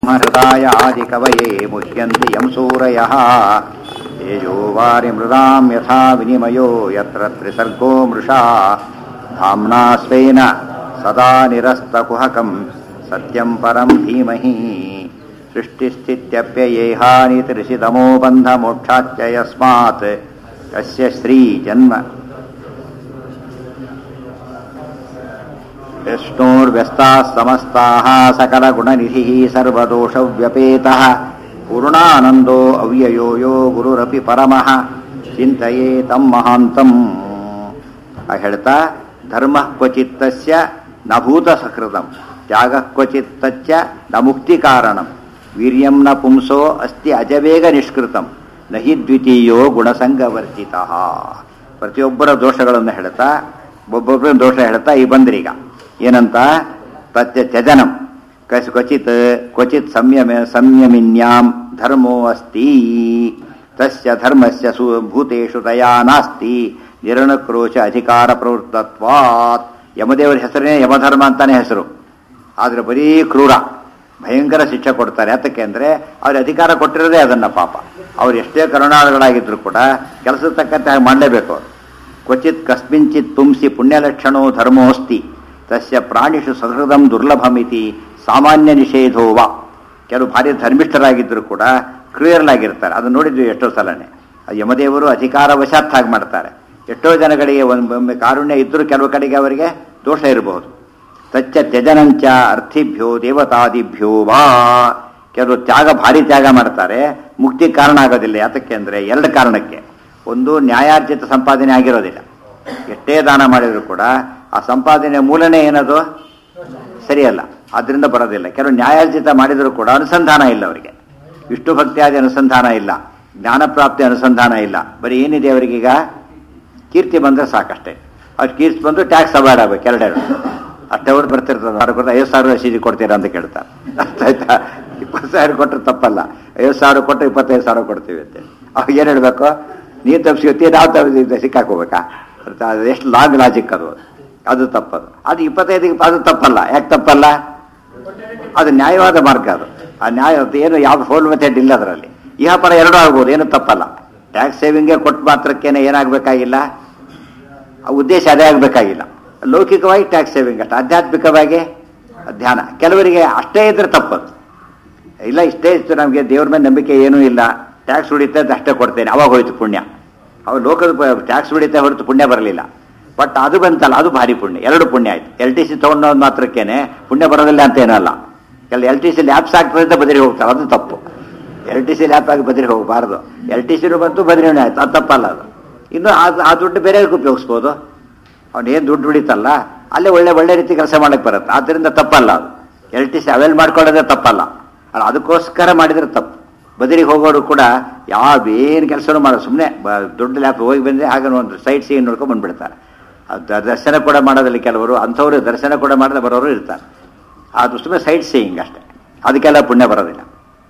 हृदाय आदिकवये मुह्यन्ति यं सूरयः तेजो वारिमृदां यथा विनिमयो यत्र त्रिसर्गो मृषा धाम्ना स्वेन सदा निरस्तकुहकं सत्यं परं धीमहि सृष्टिस्थित्यप्ययेहानितिरिषितमो बन्धमोक्षाच्च यस्मात् कस्य श्रीजन्म विष्णोर्व्यस्ताः समस्ताः सकलगुणनिधिः सर्वदोषव्यपेतः पूर्णानन्दो अव्ययो यो ಗುರುರಪಿ ಪರಮಃ ಚಿಂತೆಯೇ ತಮ್ಮ ಮಹಾಂತಂ ಆ ಹೇಳ್ತಾ ಧರ್ಮ ಕ್ವಚಿತ್ತಸ್ಯ ನ ಭೂತ ಸಕೃತಂ ತ್ಯಾಗ ಕ್ವಚಿತ್ತಚ್ಚ ನ ಮುಕ್ತಿ ಕಾರಣಂ ವೀರ್ಯಂ ನ ಪುಂಸೋ ಅಸ್ತಿ ಅಜವೇಗ ನಿಷ್ಕೃತಂ ನ ಹಿ ದ್ವಿತೀಯೋ ಗುಣಸಂಗವರ್ಜಿತ ಪ್ರತಿಯೊಬ್ಬರ ದೋಷಗಳನ್ನು ಹೇಳ್ತಾ ಒಬ್ಬೊಬ್ಬರ ದೋಷ ಹೇಳ್ತಾ ಈ ಬಂದ್ರೀಗ ಏನಂತ ಪ್ರತ್ಯ ತ್ಯಜನಂ ಕಸ್ ಕ್ವಚಿತ್ ಕ್ವಚಿತ್ ಸಂಯಮ ಸಂಯಮಿನ್ಯಾಂ ಧರ್ಮೋ ಅಸ್ತಿ ತಸ್ಯ ಧರ್ಮಸ್ಯ ಸು ಭೂತೇಷು ದಯಾ ನಾಸ್ತಿ ನಿರಣಕ್ರೋಶ ಅಧಿಕಾರ ಪ್ರವೃತ್ತತ್ವಾತ್ ಯಮದೇವರ ಹೆಸರೇ ಯಮಧರ್ಮ ಅಂತಾನೆ ಹೆಸರು ಆದ್ರೆ ಬರೀ ಕ್ರೂರ ಭಯಂಕರ ಶಿಕ್ಷೆ ಕೊಡ್ತಾರೆ ಯಾತಕ್ಕೆ ಅಂದ್ರೆ ಅವ್ರ ಅಧಿಕಾರ ಕೊಟ್ಟಿರೋದೇ ಅದನ್ನ ಪಾಪ ಅವ್ರು ಎಷ್ಟೇ ಕರುಣಾಳುಗಳಾಗಿದ್ರು ಕೂಡ ಕೆಲಸದ ತಕ್ಕಂತೆ ಹಾಗೆ ಮಾಡಲೇಬೇಕು ಅವರು ಕ್ವಚಿತ್ ಕಸ್ಮಿಂಚಿತ್ ಪುಂಸಿ ಪುಣ್ಯಲಕ್ಷಣೋ ಧರ್ಮೋಸ್ತಿ ತಸ್ಯ ಪ್ರಾಣಿಷು ಸಹೃದಂ ದುರ್ಲಭಮಿತಿ ಸಾಮಾನ್ಯ ನಿಷೇಧೋವ ಕೆಲವು ಭಾರಿ ಧರ್ಮಿಷ್ಠರಾಗಿದ್ದರೂ ಕೂಡ ಕ್ಲಿಯರ್ಲಾಗಿರ್ತಾರೆ ಅದನ್ನು ನೋಡಿದ್ವಿ ಎಷ್ಟೋ ಸಲನೆ ಆ ಯಮದೇವರು ಅಧಿಕಾರ ವಶಾತ್ ಹಾಗೆ ಮಾಡ್ತಾರೆ ಎಷ್ಟೋ ಜನಗಳಿಗೆ ಒಂದು ಕಾರುಣ್ಯ ಇದ್ದರೂ ಕೆಲವು ಕಡೆಗೆ ಅವರಿಗೆ ದೋಷ ಇರಬಹುದು ತಚ್ಚ ತ್ಯಜನಂಚ ಅರ್ಥಿಭ್ಯೋ ದೇವತಾದಿಭ್ಯೋ ವಾ ಕೆಲವು ತ್ಯಾಗ ಭಾರಿ ತ್ಯಾಗ ಮಾಡ್ತಾರೆ ಮುಕ್ತಿ ಕಾರಣ ಆಗೋದಿಲ್ಲ ಯಾತಕ್ಕೆ ಅಂದರೆ ಎರಡು ಕಾರಣಕ್ಕೆ ಒಂದು ನ್ಯಾಯಾರ್ಜಿತ ಸಂಪಾದನೆ ಆಗಿರೋದಿಲ್ಲ ಎಷ್ಟೇ ದಾನ ಮಾಡಿದರೂ ಕೂಡ ಆ ಸಂಪಾದನೆ ಮೂಲನೇ ಏನದು ಸರಿಯಲ್ಲ ಅದರಿಂದ ಬರೋದಿಲ್ಲ ಕೆಲವು ನ್ಯಾಯಾರ್ಜಿತ ಮಾಡಿದರೂ ಕೂಡ ಅನುಸಂಧಾನ ಇಲ್ಲ ಅವರಿಗೆ ವಿಷ್ಣು ಭಕ್ತಿಯಾದಿ ಅನುಸಂಧಾನ ಇಲ್ಲ ಜ್ಞಾನಪ್ರಾಪ್ತಿ ಅನುಸಂಧಾನ ಇಲ್ಲ ಬರೀ ಏನಿದೆ ಅವರಿಗೀಗ ಕೀರ್ತಿ ಬಂದರೆ ಸಾಕಷ್ಟೇ ಅವ್ರು ಕೀರ್ತಿ ಬಂದು ಟ್ಯಾಕ್ಸ್ ಅವಾಯ್ಡ್ ಆಗ್ಬೇಕು ಎರಡೆರಡು ಅಷ್ಟೇ ಅವ್ರು ಬರ್ತಿರ್ತದೆ ಅವ್ರು ಕೊಟ್ಟು ಐವತ್ತು ಸಾವಿರ ರಸೀದಿ ಕೊಡ್ತೀರಾ ಅಂತ ಕೇಳ್ತಾರೆ ಅರ್ಥ ಆಯ್ತಾ ಇಪ್ಪತ್ತು ಸಾವಿರ ಕೊಟ್ಟರೆ ತಪ್ಪಲ್ಲ ಐವತ್ತು ಸಾವಿರ ಕೊಟ್ಟರೆ ಇಪ್ಪತ್ತೈದು ಸಾವಿರ ಕೊಡ್ತೀವಿ ಅಂತ ಅವಾಗ ಏನು ಹೇಳಬೇಕು ನೀನು ತಪ್ಪಿಸ್ಕೊತೀವಿ ನಾವು ತಪ್ಪಿಸಿದ್ದೆ ಸಿಕ್ಕಾಕೋಬೇಕಾ ಅರ್ಥ ಅದು ಎಷ್ಟು ಲಾಂಗ್ ಲಾಜಿಕ್ ಅದು ಅದು ತಪ್ಪದು ಅದು ಇಪ್ಪತ್ತೈದಿಗೆ ಅದು ತಪ್ಪಲ್ಲ ಯಾಕೆ ತಪ್ಪಲ್ಲ ಅದು ನ್ಯಾಯವಾದ ಮಾರ್ಗ ಅದು ಆ ನ್ಯಾಯ ಏನು ಯಾವ ಹೋಲ್ ಮೆಥಡ್ ಇಲ್ಲ ಅದರಲ್ಲಿ ಇಹ ಪರ ಎರಡೂ ಆಗ್ಬೋದು ಏನು ತಪ್ಪಲ್ಲ ಟ್ಯಾಕ್ಸ್ ಸೇವಿಂಗ್ಗೆ ಕೊಟ್ಟು ಮಾತ್ರಕ್ಕೇನೆ ಏನಾಗಬೇಕಾಗಿಲ್ಲ ಆ ಉದ್ದೇಶ ಅದೇ ಆಗಬೇಕಾಗಿಲ್ಲ ಲೌಕಿಕವಾಗಿ ಟ್ಯಾಕ್ಸ್ ಸೇವಿಂಗ್ ಅಷ್ಟೇ ಆಧ್ಯಾತ್ಮಿಕವಾಗಿ ಧ್ಯಾನ ಕೆಲವರಿಗೆ ಅಷ್ಟೇ ಇದ್ರೆ ತಪ್ಪದು ಇಲ್ಲ ಇಷ್ಟೇ ಇತ್ತು ನಮಗೆ ದೇವ್ರ ಮೇಲೆ ನಂಬಿಕೆ ಏನೂ ಇಲ್ಲ ಟ್ಯಾಕ್ಸ್ ಉಳಿತೆ ಅಂತ ಅಷ್ಟೇ ಕೊಡ್ತೇನೆ ಅವಾಗ ಹೋಯ್ತು ಪುಣ್ಯ ಅವಾಗ ಲೋಕದ ಟ್ಯಾಕ್ಸ್ ಉಳಿತೆ ಹೊರತು ಪುಣ್ಯ ಬರಲಿಲ್ಲ ಬಟ್ ಅದು ಬಂತಲ್ಲ ಅದು ಭಾರಿ ಪುಣ್ಯ ಎರಡು ಪುಣ್ಯ ಆಯ್ತು ಎಲ್ ಟಿ ಸಿ ತೊಗೊಂಡೋದು ಮಾತ್ರಕ್ಕೇನೆ ಪುಣ್ಯ ಬರೋದಿಲ್ಲ ಅಂತ ಏನಲ್ಲ ಕೆಲ ಎಲ್ ಟಿ ಸಿ ಲ್ಯಾಬ್ಸ್ ಆಗ್ತದೆ ಅಂತ ಬದರಿ ಹೋಗ್ತಾರೆ ಅದು ತಪ್ಪು ಎಲ್ ಟಿ ಸಿ ಲ್ಯಾಪ್ ಆಗಿ ಬದರಿ ಹೋಗಬಾರ್ದು ಎಲ್ ಟಿ ಸಿನೂ ಬಂತು ಬದರಿನೇ ಆಯ್ತು ಅದು ತಪ್ಪಲ್ಲ ಅದು ಇನ್ನು ಅದು ಆ ದುಡ್ಡು ಬೇರೆ ಉಪಯೋಗಿಸ್ಬೋದು ಅವ್ನು ಏನು ದುಡ್ಡು ಉಳಿತಲ್ಲ ಅಲ್ಲೇ ಒಳ್ಳೆ ಒಳ್ಳೆ ರೀತಿ ಕೆಲಸ ಮಾಡಕ್ಕೆ ಬರುತ್ತೆ ಆದ್ದರಿಂದ ತಪ್ಪಲ್ಲ ಅದು ಎಲ್ ಟಿ ಸಿ ಅವೆಲ್ ಮಾಡ್ಕೊಳ್ಳೋದೇ ತಪ್ಪಲ್ಲ ಅಲ್ಲ ಅದಕ್ಕೋಸ್ಕರ ಮಾಡಿದರೆ ತಪ್ಪು ಬದರಿಗೆ ಹೋಗೋರು ಕೂಡ ಯಾವ ಏನು ಕೆಲಸನೂ ಮಾಡೋದು ಸುಮ್ಮನೆ ದೊಡ್ಡ ಲ್ಯಾಪ್ ಹೋಗಿ ಬಂದರೆ ಆಗ ಒಂದು ಸೈಡ್ ಸೀನ್ ನೋಡ್ಕೊಂಡು ಬಂದ್ಬಿಡ್ತಾರೆ ದರ್ಶನ ಕೂಡ ಮಾಡೋದಲ್ಲಿ ಕೆಲವರು ಅಂಥವ್ರು ದರ್ಶನ ಕೂಡ ಮಾಡದೆ ಬರೋರು ಇರ್ತಾರೆ ಅದು ಸುಮ್ಮನೆ ಸೈಡ್ ಸೀಯಿಂಗ್ ಅಷ್ಟೇ ಅದಕ್ಕೆಲ್ಲ ಪುಣ್ಯ ಬರೋದಿಲ್ಲ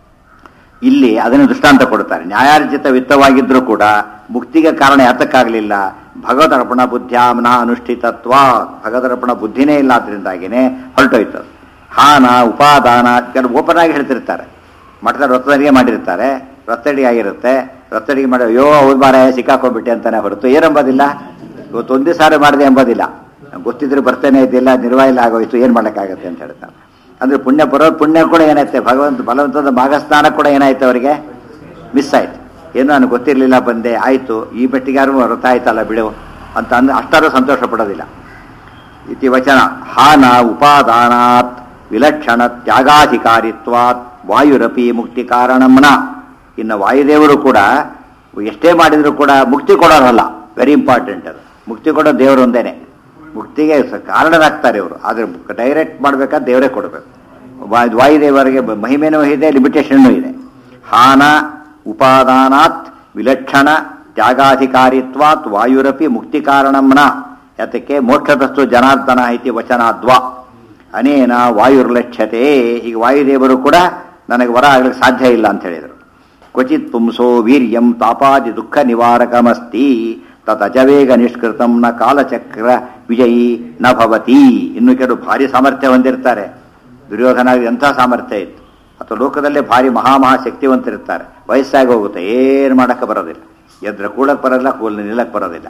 ಇಲ್ಲಿ ಅದನ್ನು ದೃಷ್ಟಾಂತ ಕೊಡ್ತಾರೆ ನ್ಯಾಯಾರ್ಜಿತ ವಿತ್ತವಾಗಿದ್ರೂ ಕೂಡ ಮುಕ್ತಿಗೆ ಕಾರಣ ಯಾತಕ್ಕಾಗಲಿಲ್ಲ ಭಗವದರ್ಪಣ ಬುದ್ಧ್ಯಾಮ್ನ ಅನುಷ್ಠಿತತ್ವ ಭಗವದರ್ಪಣ ಬುದ್ಧಿನೇ ಇಲ್ಲ ಆದ್ರಿಂದಾಗಿನೇ ಹೊರಟೋಯ್ತು ಹಾನ ಉಪಾದಾನ ಕೆಲವು ಓಪನ್ ಆಗಿ ಹೇಳ್ತಿರ್ತಾರೆ ಮಠದ ರೊತ್ತಡಿಗೆ ಮಾಡಿರ್ತಾರೆ ರೊತ್ತಡಿ ಆಗಿರುತ್ತೆ ರೊತ್ತಡಿಗೆ ಮಾಡಿ ಅಯ್ಯೋ ಹೌದು ಮಾರ ಸಿಕ್ಕಾಕೊಂಡ್ಬಿಟ್ಟೆ ಅಂತಾನೆ ಹೊರತು ಏನಂಬೋದಿಲ್ಲ ಇವತ್ತು ಒಂದೇ ಸಾರಿ ಮಾಡಿದೆ ಎಂಬೋದಿಲ್ಲ ಗೊತ್ತಿದ್ರೆ ಬರ್ತೇನೆ ಇದ್ದಿಲ್ಲ ನಿರ್ವಾಯಿಲ್ಲ ಆಗೋಯ್ತು ಏನು ಮಾಡೋಕ್ಕಾಗತ್ತೆ ಅಂತ ಹೇಳ್ತಾರೆ ಅಂದ್ರೆ ಪುಣ್ಯ ಬರೋದು ಪುಣ್ಯ ಕೂಡ ಏನಾಯ್ತು ಭಗವಂತ ಬಲವಂತದ ಭಾಗಸ್ನಾನ ಕೂಡ ಏನಾಯ್ತು ಅವರಿಗೆ ಮಿಸ್ ಆಯ್ತು ಏನೋ ನನಗೆ ಗೊತ್ತಿರಲಿಲ್ಲ ಬಂದೆ ಆಯಿತು ಈ ಮಟ್ಟಿಗಾರು ವ್ರತ ಆಯ್ತಲ್ಲ ಬಿಡು ಅಂತ ಅಂದು ಅಷ್ಟಾರು ಸಂತೋಷ ಪಡೋದಿಲ್ಲ ಇತಿ ವಚನ ಹಾನ ಉಪಾದಾನಾತ್ ವಿಲಕ್ಷಣ ತ್ಯಾಗಾಧಿಕಾರಿತ್ವಾತ್ ವಾಯುರಪಿ ಮುಕ್ತಿ ಕಾರಣಂನ ಇನ್ನು ವಾಯುದೇವರು ಕೂಡ ಎಷ್ಟೇ ಮಾಡಿದರೂ ಕೂಡ ಮುಕ್ತಿ ಕೊಡೋರಲ್ಲ ವೆರಿ ಇಂಪಾರ್ಟೆಂಟ್ ಅದು ಮುಕ್ತಿ ಕೊಡೋ ದೇವರು ಒಂದೇನೆ ಮುಕ್ತಿಗೆ ಕಾರಣರಾಗ್ತಾರೆ ಇವರು ಆದರೆ ಡೈರೆಕ್ಟ್ ಮಾಡಬೇಕಾದ್ರೆ ದೇವರೇ ಕೊಡಬೇಕು ವಾಯುದೇವರಿಗೆ ಮಹಿಮೆನೂ ಇದೆ ಲಿಮಿಟೇಷನ್ನೂ ಇದೆ ಹಾನ ಉಪಾದಾನಾತ್ ವಿಲಕ್ಷಣ ತ್ಯಾಗಾಧಿಕಾರಿತ್ವಾತ್ ವಾಯುರಪಿ ಮುಕ್ತಿ ಕಾರಣಂನ ಯಾತಕ್ಕೆ ಮೋಕ್ಷದಸ್ತು ಜನಾರ್ದನ ಇತಿ ವಚನಾದ್ವಾ ಅನೇನ ವಾಯುರ್ಲಕ್ಷ್ಯತೆ ಈಗ ವಾಯುದೇವರು ಕೂಡ ನನಗೆ ವರ ಆಗ್ಲಿಕ್ಕೆ ಸಾಧ್ಯ ಇಲ್ಲ ಅಂತ ಹೇಳಿದರು ಕ್ವಚಿತ್ ಪುಂಸೋ ವೀರ್ಯಂ ತಾಪಾದಿ ದುಃಖ ನಿವಾರಕಮಸ್ತಿ ತತಜವೇಗ ನಿಷ್ಕೃತಂ ನ ಕಾಲಚಕ್ರ ವಿಜಯಿ ನ ಭವತಿ ಇನ್ನು ಕೆಲವು ಭಾರಿ ಸಾಮರ್ಥ್ಯ ಹೊಂದಿರ್ತಾರೆ ದುರ್ಯೋಧನ ಎಂಥ ಸಾಮರ್ಥ್ಯ ಇತ್ತು ಅಥವಾ ಲೋಕದಲ್ಲೇ ಭಾರಿ ಮಹಾ ಮಹಾ ಶಕ್ತಿವಂತರಿರ್ತಾರೆ ವಯಸ್ಸಾಗಿ ಹೋಗುತ್ತೆ ಏನು ಮಾಡೋಕ್ಕೆ ಬರೋದಿಲ್ಲ ಎದ್ರೆ ಕೂಡಕ್ಕೆ ಬರೋದಿಲ್ಲ ಕೂಲ್ ನಿಲ್ಲಕ್ಕೆ ಬರೋದಿಲ್ಲ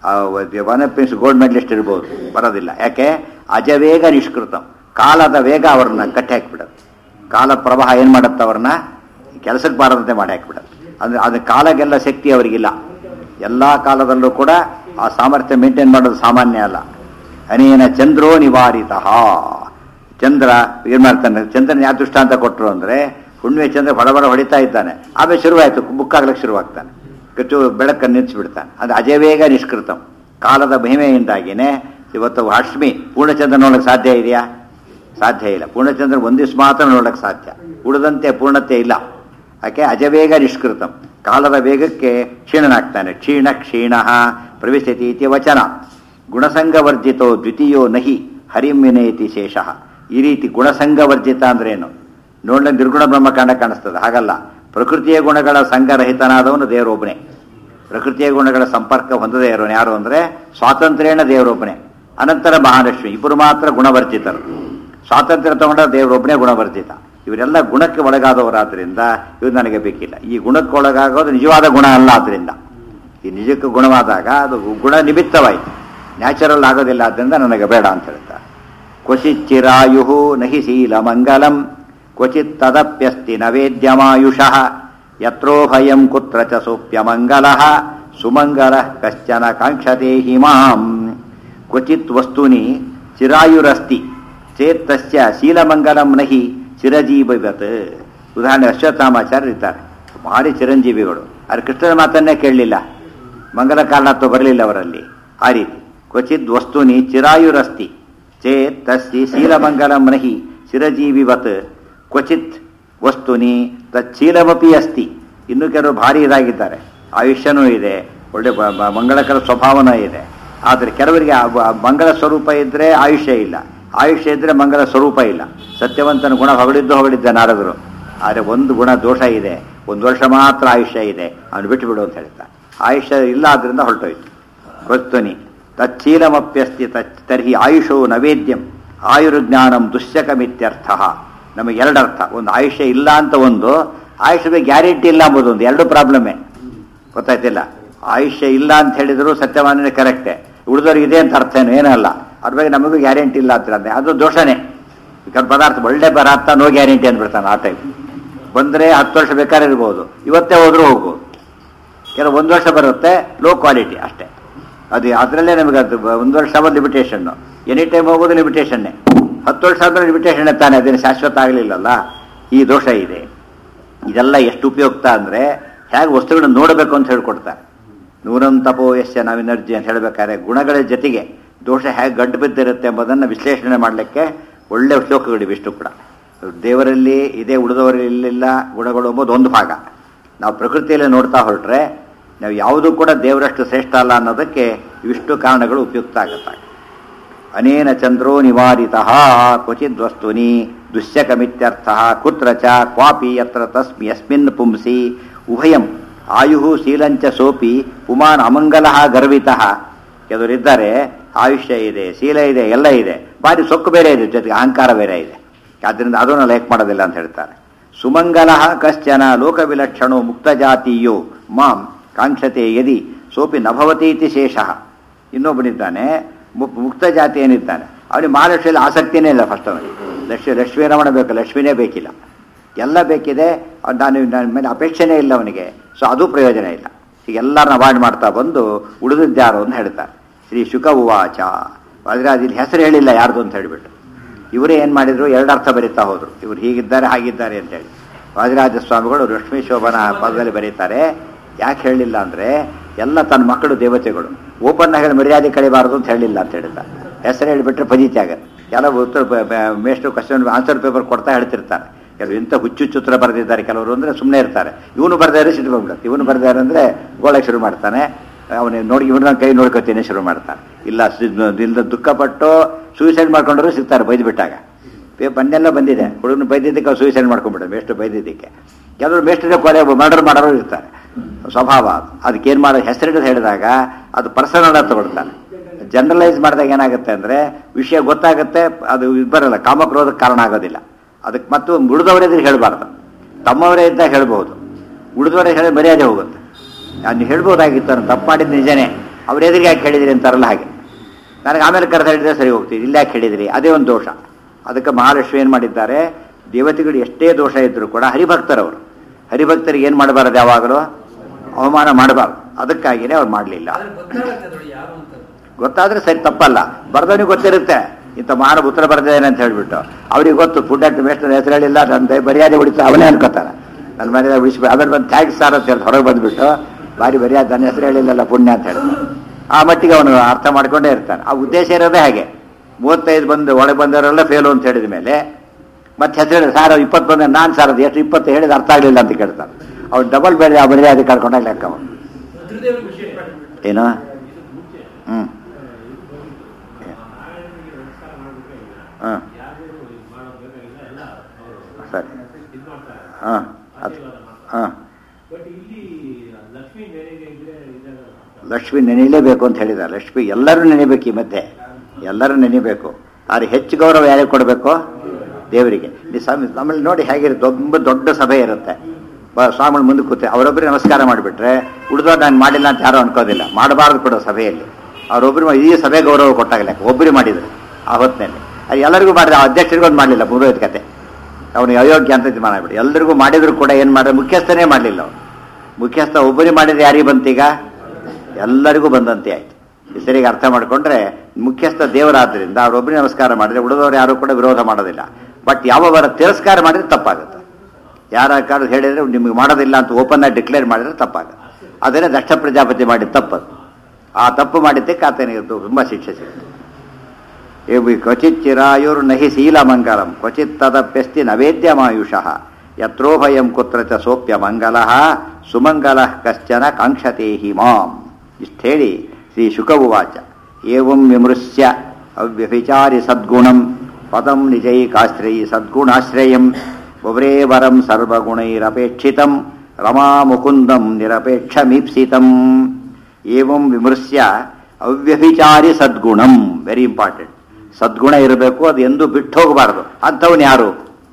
ಒನ್ ಪಿನ್ಸ್ ಗೋಲ್ಡ್ ಮೆಡಲಿಸ್ಟ್ ಇರ್ಬೋದು ಬರೋದಿಲ್ಲ ಯಾಕೆ ಅಜವೇಗ ನಿಷ್ಕೃತಂ ಕಾಲದ ವೇಗ ಅವ್ರನ್ನ ಕಟ್ಟಿ ಹಾಕಿಬಿಡೋದು ಕಾಲ ಪ್ರವಾಹ ಏನು ಮಾಡುತ್ತೆ ಅವ್ರನ್ನ ಕೆಲಸಕ್ಕೆ ಬಾರದಂತೆ ಮಾಡಿ ಹಾಕಿಬಿಡೋದು ಅಂದ್ರೆ ಅದು ಕಾಲಗೆಲ್ಲ ಶಕ್ತಿ ಅವರಿಗಿಲ್ಲ ಎಲ್ಲ ಕಾಲದಲ್ಲೂ ಕೂಡ ಆ ಸಾಮರ್ಥ್ಯ ಮೇಂಟೈನ್ ಮಾಡೋದು ಸಾಮಾನ್ಯ ಅಲ್ಲ ಅನೇನ ಚಂದ್ರೋ ನಿವಾರಿತ ಚಂದ್ರ ಏನ್ ಮಾಡ್ತಾನೆ ಚಂದ್ರನ ಯಾವ ದೃಷ್ಟಾಂತ ಕೊಟ್ಟರು ಅಂದ್ರೆ ಹುಣ್ಣಿಮೆ ಚಂದ್ರ ಹೊಡಬಡ ಹೊಡಿತಾ ಇದ್ದಾನೆ ಆಮೇಲೆ ಶುರುವಾಯ್ತು ಬುಕ್ಕಾಗ್ಲಿಕ್ಕೆ ಶುರುವಾಗ್ತಾನೆ ಕಚ್ಚು ಬೆಳಕನ್ನು ನಿಲ್ಲಿಸ್ಬಿಡ್ತಾನೆ ಅದು ಅಜವೇಗ ನಿಷ್ಕೃತಂ ಕಾಲದ ಮಹಿಮೆಯಿಂದಾಗಿನೇ ಇವತ್ತು ಅಶ್ಮಿ ಪೂರ್ಣಚಂದ್ರ ನೋಡಕ್ಕೆ ಸಾಧ್ಯ ಇದೆಯಾ ಸಾಧ್ಯ ಇಲ್ಲ ಪೂರ್ಣಚಂದ್ರ ಒಂದಿವ್ಸ ಮಾತ್ರ ನೋಡಕ್ಕೆ ಸಾಧ್ಯ ಉಳಿದಂತೆ ಪೂರ್ಣತೆ ಇಲ್ಲ ಯಾಕೆ ಅಜವೇಗ ನಿಷ್ಕೃತಂ ಕಾಲದ ವೇಗಕ್ಕೆ ಕ್ಷೀಣನಾಗ್ತಾನೆ ಕ್ಷೀಣ ಕ್ಷೀಣ ಪ್ರವಿಶತಿ ಇತಿ ವಚನ ಗುಣಸಂಗವರ್ಜಿತೋ ದ್ವಿತೀಯೋ ನಹಿ ಹರಿಮಿನೇತಿ ಶೇಷ ಈ ರೀತಿ ಗುಣಸಂಗವರ್ಜಿತ ಅಂದ್ರೇನು ನೋಡಲಿ ನಿರ್ಗುಣ ಬ್ರಹ್ಮಕಾಂಡ ಕಾಣಿಸ್ತದೆ ಹಾಗಲ್ಲ ಪ್ರಕೃತಿಯ ಗುಣಗಳ ಸಂಘರಹಿತನಾದವನು ದೇವರೊಬ್ಬನೇ ಪ್ರಕೃತಿಯ ಗುಣಗಳ ಸಂಪರ್ಕ ಹೊಂದದೇ ಇರೋನು ಯಾರು ಅಂದ್ರೆ ಸ್ವಾತಂತ್ರ್ಯನ ದೇವರೊಬ್ಬನೇ ಅನಂತರ ಮಹಾಲಕ್ಷ್ಮಿ ಇಬ್ಬರು ಮಾತ್ರ ಗುಣವರ್ಜಿತರು ಸ್ವಾತಂತ್ರ್ಯ ತಗೊಂಡ ದೇವರೊಬ್ಬನೇ ಗುಣವರ್ಜಿತ ಇವರೆಲ್ಲ ಗುಣಕ್ಕೆ ಒಳಗಾದವರಾದ್ರಿಂದ ಇವ್ರು ನನಗೆ ಬೇಕಿಲ್ಲ ಈ ಗುಣಕ್ಕೆ ಒಳಗಾಗೋದು ನಿಜವಾದ ಗುಣ ಅಲ್ಲ ಆದ್ರಿಂದ ಈ ನಿಜಕ್ಕೆ ಗುಣವಾದಾಗ ಅದು ಗುಣ ನಿಮಿತ್ತವಾಯಿತು ನ್ಯಾಚುರಲ್ ಆಗೋದಿಲ್ಲ ಆದ್ರಿಂದ ನನಗೆ ಬೇಡ ಅಂತ ಹೇಳ್ತಾರೆ ಕ್ವಚಿತ್ ಚಿರಾಯು ನಹಿ ಶೀಲ ಮಂಗಲಂ ಕ್ವಚಿತ್ ತದಪ್ಯಸ್ತಿ ನವೇದ್ಯಮಾಯುಷಃ ಯತ್ರೋ ಭಯಂ ಕುತ್ರ ಚ ಸೋಪ್ಯಮಂಗಲ ಸುಮಂಗಲ ಕಶ್ಚನ ಕಾಂಕ್ಷತೆ ಹಿಮಾಂ ಕ್ವಚಿತ್ ವಸ್ತುನಿ ಚಿರಾಯುರಸ್ತಿ ಚೇತ್ ತಸ್ಯ ಶೀಲಮಂಗಲಂ ನಹಿ ಚಿರಜೀವಿವತ್ ಉದಾಹರಣೆ ಅಶ್ವತ್ಥಾಮಾಚಾರ್ಯ ಇರ್ತಾರೆ ಭಾರಿ ಚಿರಂಜೀವಿಗಳು ಆದರೆ ಕೃಷ್ಣನ ಮಾತನ್ನೇ ಕೇಳಲಿಲ್ಲ ಮಂಗಲ ಕಾರಣತ್ವ ಬರಲಿಲ್ಲ ಅವರಲ್ಲಿ ಆ ರೀತಿ ಕ್ವಚಿತ್ ವಸ್ತುನಿ ಚಿರಾಯುರಸ್ತಿ ಚೇತ್ ತಸ್ಸಿ ಶೀಲಮಂಗಲಂ ನಹಿ ಚಿರಜೀವಿವತ್ ಕ್ವಚಿತ್ ವಸ್ತುನಿ ತಚ್ಚೀಲಮಪಿ ಅಸ್ತಿ ಇನ್ನು ಕೆಲವರು ಭಾರಿ ಇದಾಗಿದ್ದಾರೆ ಆಯುಷ್ಯನೂ ಇದೆ ಒಳ್ಳೆ ಬ- ಬ- ಮಂಗಳಕರ ಸ್ವಭಾವನೂ ಇದೆ ಆದರೆ ಕೆಲವರಿಗೆ ಆ ಬ- ಮಂಗಳ ಸ್ವರೂಪ ಇದ್ರೆ ಆಯುಷ್ಯ ಇಲ್ಲ ಆಯುಷ್ಯ ಇದ್ರೆ ಮಂಗಲ ಸ್ವರೂಪ ಇಲ್ಲ ಸತ್ಯವಂತನ ಗುಣ ಹೊಗಳಿದ್ದು ಹೊಗಳಿದ್ದ ನಾರದರು ಆದರೆ ಒಂದು ಗುಣ ದೋಷ ಇದೆ ಒಂದು ವರ್ಷ ಮಾತ್ರ ಆಯುಷ್ಯ ಇದೆ ಅವನು ಬಿಟ್ಟು ಬಿಡು ಅಂತ ಹೇಳ್ತಾ ಆಯುಷ್ಯ ಇಲ್ಲ ಆದ್ರಿಂದ ಹೊರಟೋಯ್ತು ವಸ್ತುನಿ ತಚ್ಚೀಲಮಪ್ಯಸ್ತಿ ತಚ್ ತರ್ಹಿ ಆಯುಷೋ ನವೇದ್ಯಂ ಆಯುರ್ಜ್ಞಾನಂ ದುಶ್ಯಕಮಿತ್ಯರ್ಥ ನಮಗೆ ಎರಡರ್ಥ ಒಂದು ಆಯುಷ್ಯ ಇಲ್ಲ ಅಂತ ಒಂದು ಆಯುಷ್ಯದ ಗ್ಯಾರಂಟಿ ಇಲ್ಲ ಅಂಬೋದು ಒಂದು ಎರಡು ಪ್ರಾಬ್ಲಮ್ಮೇ ಗೊತ್ತಾಯ್ತಿಲ್ಲ ಆಯುಷ್ಯ ಇಲ್ಲ ಅಂತ ಹೇಳಿದ್ರು ಸತ್ಯವಾನೇ ಕರೆಕ್ಟೇ ಉಳಿದವ್ರಿಗೆ ಇದೆ ಅಂತ ಅರ್ಥ ಏನು ಏನಲ್ಲ ಅದ್ರ ಬಗ್ಗೆ ನಮಗೂ ಗ್ಯಾರಂಟಿ ಇಲ್ಲ ಅಂತ ಅಂದ್ರೆ ಅದು ದೋಷನೇ ಈಗ ಪದಾರ್ಥ ಒಳ್ಳೆ ಪದಾರ್ಥ ನೋ ಗ್ಯಾರಂಟಿ ಅಂದ್ಬಿಡ್ತಾನೆ ಆ ಟೈಪ್ ಬಂದರೆ ಹತ್ತು ವರ್ಷ ಬೇಕಾದ್ರೆ ಇರ್ಬೋದು ಇವತ್ತೇ ಹೋದ್ರೂ ಹೋಗ್ಬೋದು ಕೆಲವು ಒಂದು ವರ್ಷ ಬರುತ್ತೆ ಲೋ ಕ್ವಾಲಿಟಿ ಅಷ್ಟೇ ಅದು ಅದರಲ್ಲೇ ನಮಗೆ ಅದು ಬ- ಒಂದು ವರ್ಷ ಆಗೋದು ಲಿಮಿಟೇಷನ್ನು ಎನಿ ಟೈಮ್ ಹೋಗೋದು ಲಿಮಿಟೇಷನ್ನೇ ಹತ್ತು ವರ್ಷ ಆದ್ಮೇಲೆ ಲಿಮಿಟೇಷನ್ ತಾನೆ ಅದೇನು ಶಾಶ್ವತ ಆಗಲಿಲ್ಲಲ್ಲ ಈ ದೋಷ ಇದೆ ಇದೆಲ್ಲ ಎಷ್ಟು ಉಪಯುಕ್ತ ಅಂದರೆ ಹೇಗೆ ವಸ್ತುಗಳನ್ನ ನೋಡಬೇಕು ಅಂತ ಹೇಳ್ಕೊಡ್ತಾರೆ ನೂರಂ ತಪೋ ಯಶ್ಯ ನಾವಿನರ್ಜಿ ಅಂತ ಹೇಳಬೇಕಾದ್ರೆ ಗುಣಗಳ ಜೊತೆಗೆ ದೋಷ ಹೇಗೆ ಗಡ್ಡು ಬಿದ್ದಿರುತ್ತೆ ಎಂಬುದನ್ನು ವಿಶ್ಲೇಷಣೆ ಮಾಡಲಿಕ್ಕೆ ಒಳ್ಳೆ ಶ್ಲೋಕಗಳಿವೆ ಇಷ್ಟು ಕೂಡ ದೇವರಲ್ಲಿ ಇದೆ ಉಳಿದವರಲ್ಲಿ ಇಲ್ಲಿಲ್ಲ ಗುಣಗಳು ಎಂಬುದು ಒಂದು ಭಾಗ ನಾವು ಪ್ರಕೃತಿಯಲ್ಲಿ ನೋಡ್ತಾ ಹೊರಟ್ರೆ ನಾವು ಯಾವುದೂ ಕೂಡ ದೇವರಷ್ಟು ಶ್ರೇಷ್ಠ ಅಲ್ಲ ಅನ್ನೋದಕ್ಕೆ ಇವಿಷ್ಟು ಕಾರಣಗಳು ಉಪಯುಕ್ತ ಆಗುತ್ತಾರೆ ಅನೇನ ಚಂದ್ರೋ ನಿವಾರಿತ ಕ್ವಚಿದ್ ವಸ್ತುನಿ ದುಶ್ಯಕಮಿತ್ಯರ್ಥ ಕುತ್ರ ಚ ಕ್ವಾಪಿ ಯತ್ರ ತಸ್ಮಿ ಯಸ್ಮಿನ್ ಪುಂಸಿ ಉಭಯಂ ಆಯು ಶೀಲಂಚ ಸೋಪಿ ಪುಮಾನ್ ಅಮಂಗಲ ಗರ್ವಿತ ಕೆಲವರಿದ್ದಾರೆ ಆಯುಷ್ಯ ಇದೆ ಶೀಲ ಇದೆ ಎಲ್ಲ ಇದೆ ಭಾರಿ ಸೊಕ್ಕು ಬೇರೆ ಇದೆ ಜೊತೆಗೆ ಅಹಂಕಾರ ಬೇರೆ ಇದೆ ಆದ್ದರಿಂದ ಅದನ್ನು ಲೈಕ್ ಮಾಡೋದಿಲ್ಲ ಅಂತ ಹೇಳ್ತಾರೆ ಸುಮಂಗಲ ಕಶ್ಚನ ಲೋಕವಿಲಕ್ಷಣೋ ಮುಕ್ತ ಜಾತಿಯೋ ಮಾಂ ಕಾಂಕ್ಷತೆ ಯದಿ ಸೋಪಿ ನಭವತೀತಿ ಶೇಷಃ ಇನ್ನೊಬ್ಬನಿದ್ದಾನೆ ಮು- ಮುಕ್ತ ಜಾತಿ ಏನಿದ್ದಾನೆ ಅವನಿಗೆ ಮಹಾಲಕ್ಷ್ಮಿಯಲ್ಲಿ ಆಸಕ್ತಿನೇ ಇಲ್ಲ ಫಸ್ಟ್ ಅವನಿಗೆ ಲಕ್ಷ್ಮಿ ಲಕ್ಷ್ಮೀ ರಮಣ ಬೇಕು ಲಕ್ಷ್ಮಿನೇ ಬೇಕಿಲ್ಲ ಎಲ್ಲ ಬೇಕಿದೆ ಅವ್ನು ನಾನು ನನ್ನ ಮೇಲೆ ಅಪೇಕ್ಷೆನೇ ಇಲ್ಲ ಅವನಿಗೆ ಸೊ ಅದು ಪ್ರಯೋಜನ ಇಲ್ಲ ಈಗ ಎಲ್ಲರನ್ನ ಅವಾಯ್ಡ್ ಮಾಡ್ತಾ ಬಂದು ಉಳಿದಿದ್ದಾರು ಅಂತ ಹೇಳ್ತಾರೆ ಶ್ರೀ ಶುಕ ಉವಾಚ ಆದರೆ ಅದಿಲ್ಲಿ ಹೆಸರು ಹೇಳಿಲ್ಲ ಯಾರ್ದು ಅಂತ ಹೇಳಿಬಿಟ್ಟು ಇವರೇ ಏನು ಮಾಡಿದ್ರು ಎರಡು ಅರ್ಥ ಬರೀತಾ ಹೋದ್ರು ಇವ್ರು ಹೀಗಿದ್ದಾರೆ ಹಾಗಿದ್ದಾರೆ ಅಂತೇಳಿ ವಾದಿರಾಜ ಸ್ವಾಮಿಗಳು ಲಕ್ಷ್ಮೀ ಶೋಭನ ಪದದಲ್ಲಿ ಬರೀತಾರೆ ಯಾಕೆ ಹೇಳಿಲ್ಲ ಅಂದರೆ ಎಲ್ಲ ತನ್ನ ಮಕ್ಕಳು ದೇವತೆಗಳು ಓಪನ್ ಆಗಿ ಮರ್ಯಾದೆ ಕಳಿಬಾರದು ಅಂತ ಹೇಳಿಲ್ಲ ಅಂತ ಹೇಳಿಲ್ಲ ಹೆಸರು ಹೇಳಿಬಿಟ್ರೆ ಫಜೀತಿ ಆಗತ್ತೆ ಕೆಲವು ಉತ್ತರ ಪೇ- ಪೇ- ಮೇಷ್ಟ್ರು ಕ್ವಶನ್ ಆನ್ಸರ್ ಪೇಪರ್ ಕೊಡ್ತಾ ಹೇಳ್ತಿರ್ತಾರೆ ಕೆಲವು ಇಂಥ ಹುಚ್ಚು ಚಿತ್ರ ಬರೆದಿದ್ದಾರೆ ಕೆಲವರು ಅಂದರೆ ಸುಮ್ಮನೆ ಇರ್ತಾರೆ ಇವನು ಬರ್ದಾರೆ ಸಿಟ್ಟು ಬಂದ್ಬಿಡುತ್ತೆ ಇವನು ಬರ್ದಾರೆ ಅಂದರೆ ಗೋಳಕ್ಕೆ ಶುರು ಮಾಡ್ತಾನೆ ಅವನು ನೋಡಿ ಇವ್ರನ್ನ ಕೈ ನೋಡ್ಕೊತೀನಿ ಶುರು ಮಾಡ್ತಾನೆ ಇಲ್ಲ ಇಲ್ದ ದುಃಖಪಟ್ಟು ಸೂಸೈಡ್ ಮಾಡ್ಕೊಂಡ್ರು ಸಿಗ್ತಾರೆ ಬೈದು ಬಿಟ್ಟಾಗ ಪೇ ಬಂದೆಲ್ಲ ಬಂದಿದೆ ಹುಡುಗನ ಬೈದಿದ್ದಕ್ಕೆ ಅವ್ರು ಸೂಸೈಡ್ ಮಾಡ್ಕೊಂಡ್ಬಿಟ್ಟು ಮೇಷ್ಟ್ರು ಬೈದಿದ್ದಕ್ಕೆ ಕೆಲವರು ಮೇಷ್ಟ್ರೇ ಕೊಲೆ ಮರ್ಡರ್ ಮಾಡೋರು ಇರ್ತಾರೆ ಸ್ವಭಾವ ಅದು ಅದಕ್ಕೇನು ಮಾಡೋ ಹೆಸರಿಡೋದು ಹೇಳಿದಾಗ ಅದು ಪರ್ಸನಲ್ ಆಗಿ ತಗೊಳ್ತಾನೆ ಜನರಲೈಸ್ ಮಾಡಿದಾಗ ಏನಾಗುತ್ತೆ ಅಂದರೆ ವಿಷಯ ಗೊತ್ತಾಗುತ್ತೆ ಅದು ಇದು ಬರಲ್ಲ ಕಾಮಕ್ರೋಧಕ್ಕೆ ಕಾರಣ ಆಗೋದಿಲ್ಲ ಅದಕ್ಕೆ ಮತ್ತು ಉಳಿದವರೆದ್ರೆ ಹೇಳಬಾರ್ದು ತಮ್ಮವರೇ ಇದ್ದಾಗ ಹೇಳ್ಬೋದು ಉಳಿದವರೇ ಹೇಳಿ ಮರ್ಯಾದೆ ಹೋಗುತ್ತೆ ನಾನು ಹೇಳ್ಬೋದಾಗಿತ್ತು ನಾನು ತಪ್ಪು ಮಾಡಿದ್ದು ನಿಜನೇ ಅವ್ರ ಎದುರಿಗೆ ಯಾಕೆ ಹೇಳಿದ್ರಿ ಅಂತಾರಲ್ಲ ಹಾಗೆ ನನಗೆ ಆಮೇಲೆ ಕರೆದು ಹೇಳಿದ್ರೆ ಸರಿ ಹೋಗ್ತೀವಿ ಇಲ್ಲ ಯಾಕೆ ಹೇಳಿದ್ರಿ ಅದೇ ಒಂದು ದೋಷ ಅದಕ್ಕೆ ಮಹಾಲಕ್ಷ್ಮಿ ಏನು ಮಾಡಿದ್ದಾರೆ ದೇವತೆಗಳು ಎಷ್ಟೇ ದೋಷ ಇದ್ದರೂ ಕೂಡ ಹರಿಭಕ್ತರವರು ಹರಿಭಕ್ತರಿಗೆ ಏನು ಮಾಡಬಾರದು ಯಾವಾಗಲೂ ಅವಮಾನ ಮಾಡಬಾರ್ದು ಅದಕ್ಕಾಗಿಯೇ ಅವ್ರು ಮಾಡಲಿಲ್ಲ ಆದ್ರೆ ಗೊತ್ತಾಗತ್ತೆ ನೋಡಿ ಯಾರು ಅಂತ ಗೊತ್ತಾದ್ರೆ ಸರಿ ತಪ್ಪಲ್ಲ ಬರ್ದವನಿಗೆ ಗೊತ್ತಿರುತ್ತೆ ಇಂಥ ಮಾನ ಉತ್ತರ ಬರ್ದಿದ್ದೇನೆ ಅಂತ ಹೇಳ್ಬಿಟ್ಟು ಅವ್ರಿಗೆ ಗೊತ್ತು ಪುಣ್ಯಾಟ ಮೇಷ್ಟ್ರ ಹೆಸರು ಹೇಳಿಲ್ಲ ನನ್ನ ಮರ್ಯಾದೆ ಉಳಿತಾ ಅವನೇ ಅನ್ಕೋತಾನೆ ನನ್ನ ಮರ್ಯಾದೆ ಉಳಿಸ್ಬೇಕು ಆಮೇಲೆ ಬಂದು ಥ್ಯಾಂಕ್ಸ್ ಸಾರ್ ಅಂತ ಹೇಳಿ ಹೊರಗೆ ಬಂದ್ಬಿಟ್ಟು ಬಾರಿ ಮರ್ಯಾದೆ ನನ್ನ ಹೆಸರು ಹೇಳಿಲ್ಲಲ್ಲ ಪುಣ್ಯ ಅಂತ ಹೇಳ್ತಾನೆ ಆ ಮಟ್ಟಿಗೆ ಅವನು ಅರ್ಥ ಮಾಡ್ಕೊಂಡೇ ಇರ್ತಾನೆ ಆ ಉದ್ದೇಶ ಇರೋದೇ ಹಾಗೆ ಮೂವತ್ತೈದು ಬಂದು ಒಳಗೆ ಬಂದವರೆಲ್ಲ ಫೇಲು ಅಂತ ಹೇಳಿದ ಮೇಲೆ ಮತ್ತೆ ಹೆಸರು ಹೇಳಿ ಸಾರ್ ಇಪ್ಪತ್ತು ಬಂದ ನಾನು ಸಾರ್ ಅದು ಎಷ್ಟು ಇಪ್ಪತ್ತು ಹೇಳಿದ ಅರ್ಥ ಆಗಲಿಲ್ಲ ಅಂತ ಕೇಳ್ತಾನೆ ಅವ್ನು ಡಬಲ್ ಬೇರೆ ಆ ಮರ್ಯಾದೆ ಕಳ್ಕೊಂಡಾಗ ಲೆಕ್ಕ ಅವನು ರುದ್ರದೇವರಿಗೆ ವಿಶೇಷ ಮಾಡ್ಬಿಟ್ಟು ಏನು ಹ್ಞೂ ಹಾಂ ಸರಿ ಹಾಂ ಅದು ಹಾಂ ಬಟ್ ಇಲ್ಲಿ ಲಕ್ಷ್ಮೀ ನೆನೆಗೆ ಇದ್ರೆ ಇದೆಲ್ಲ ಲಕ್ಷ್ಮಿ ನೆನೆಯಲೇಬೇಕು ಅಂತ ಹೇಳಿದ್ದಾರೆ ಲಕ್ಷ್ಮಿ ಎಲ್ಲರೂ ನೆನೆಬೇಕು ಈ ಮಧ್ಯೆ ಎಲ್ಲರೂ ನೆನೆಬೇಕು ಆದ್ರೆ ಹೆಚ್ಚು ಗೌರವ ಯಾರಿಗೆ ಕೊಡಬೇಕು ದೇವರಿಗೆ ಈ ಸ್ವಾಮಿ ನಮ್ಮಲ್ಲಿ ನೋಡಿ ಹೇಗಿರುತ್ತೆ ತುಂಬ ದೊಡ್ಡ ಸಭೆ ಇರುತ್ತೆ ಬ ಸ್ವಾಮಿಗಳು ಮುಂದೆ ಕೂತೆ ಅವರೊಬ್ಬರಿಗೆ ನಮಸ್ಕಾರ ಮಾಡಿಬಿಟ್ರೆ ಉಳಿದವ್ರು ನಾನು ಮಾಡಿಲ್ಲ ಅಂತ ಯಾರು ಅನ್ಕೋದಿಲ್ಲ ಮಾಡಬಾರ್ದು ಕೊಡೋ ಸಭೆಯಲ್ಲಿ ಅವರೊಬ್ಬರು ಈ ಸಭೆ ಗೌರವ ಕೊಟ್ಟಾಗಲ್ಲ ಒಬ್ಬರು ಮಾಡಿದ್ರು ಆ ಹೊತ್ತಿನಲ್ಲಿ ಅದು ಎಲ್ಲರಿಗೂ ಮಾಡಿದ ಆ ಅಧ್ಯಕ್ಷರಿಗೂ ಒಂದು ಮಾಡಲಿಲ್ಲ ಮುಗಿದೋಯ್ತು ಕತೆ ಅವನಿಗೆ ಅಯೋಗ್ಯ ಅಂತ ಇದು ಮಾಡಿಬಿಡಿ ಎಲ್ಲರಿಗೂ ಮಾಡಿದ್ರು ಕೂಡ ಏನು ಮಾಡಿದ್ರೆ ಮುಖ್ಯಸ್ಥನೇ ಮಾಡಲಿಲ್ಲ ಅವನು ಮುಖ್ಯಸ್ಥ ಒಬ್ಬರಿಗೆ ಮಾಡಿದ್ರೆ ಯಾರಿಗೆ ಬಂತೀಗ ಎಲ್ಲರಿಗೂ ಬಂದಂತೆ ಆಯ್ತು ಈ ಸರಿಗೆ ಅರ್ಥ ಮಾಡಿಕೊಂಡ್ರೆ ಮುಖ್ಯಸ್ಥ ದೇವರಾದ್ರಿಂದ ಅವರೊಬ್ಬರಿಗೆ ನಮಸ್ಕಾರ ಮಾಡಿದ್ರೆ ಉಳಿದವರು ಯಾರು ಕೂಡ ವಿರೋಧ ಮಾಡೋದಿಲ್ಲ ಬಟ್ ಯಾವವರ ತಿರಸ್ಕಾರ ಮಾಡಿದ್ರೆ ತಪ್ಪಾಗುತ್ತೆ ಯಾರ ಕಾರಣ ಹೇಳಿದ್ರೆ ನಿಮಗೆ ಮಾಡೋದಿಲ್ಲ ಅಂತ ಓಪನ್ ಆಗಿ ಡಿಕ್ಲೇರ್ ಮಾಡಿದ್ರೆ ತಪ್ಪಾಗುತ್ತೆ ಅದನ್ನೇ ದಕ್ಷ ಪ್ರಜಾಪತಿ ಮಾಡಿದ ತಪ್ಪದು ಆ ತಪ್ಪು ಮಾಡಿದ್ದಕ್ಕೆ ಆತನಿಗೆ ತುಂಬ ಶಿಕ್ಷೆ ಸಿಗುತ್ತೆ ಏವಿ ಕ್ವಚಿತ್ ಚಿರಾಯುರ್ ನಹಿ ಶೀಲಮಂಗಲಂ ಕ್ವಚಿತ್ ತದಪ್ಯಸ್ತಿ ನವೇದ್ಯಮಾಯುಷಃ ಯತ್ರೋಭಯಂ ಕುತ್ರ ಚ ಸೋಪ್ಯ ಮಂಗಲ ಸುಮಂಗಲ ಕಶ್ಚನ ಕಾಂಕ್ಷತೆ ಹಿ ಮಾಂ ಇಷ್ಟು ಹೇಳಿ ಶ್ರೀ ಶುಕವುವಾಚ ಏವಂ ವಿಮೃಶ್ಯ ಅವ್ಯಭಿಚಾರಿ ಸದ್ಗುಣಂ ಪದಂ ನಿಜೈಕಾಶ್ರಯಿ ಸದ್ಗುಣಾಶ್ರಯಂ ವವ್ರೇವರಂ ಸರ್ವಗುಣೈರಪೇಕ್ಷಿತಂ ರಮಾ ಮುಕುಂದಂ ನಿರಪೇಕ್ಷಮೀಪ್ಸಿತಂ ಏವಂ ವಿಮೃಶ್ಯ ಅವ್ಯಭಿಚಾರಿ ಸದ್ಗುಣಂ ವೆರಿ ಇಂಪಾರ್ಟೆಂಟ್ ಸದ್ಗುಣ ಇರಬೇಕು ಅದು ಎಂದೂ ಬಿಟ್ಟು ಹೋಗಬಾರ್ದು ಅಂಥವನು ಯಾರು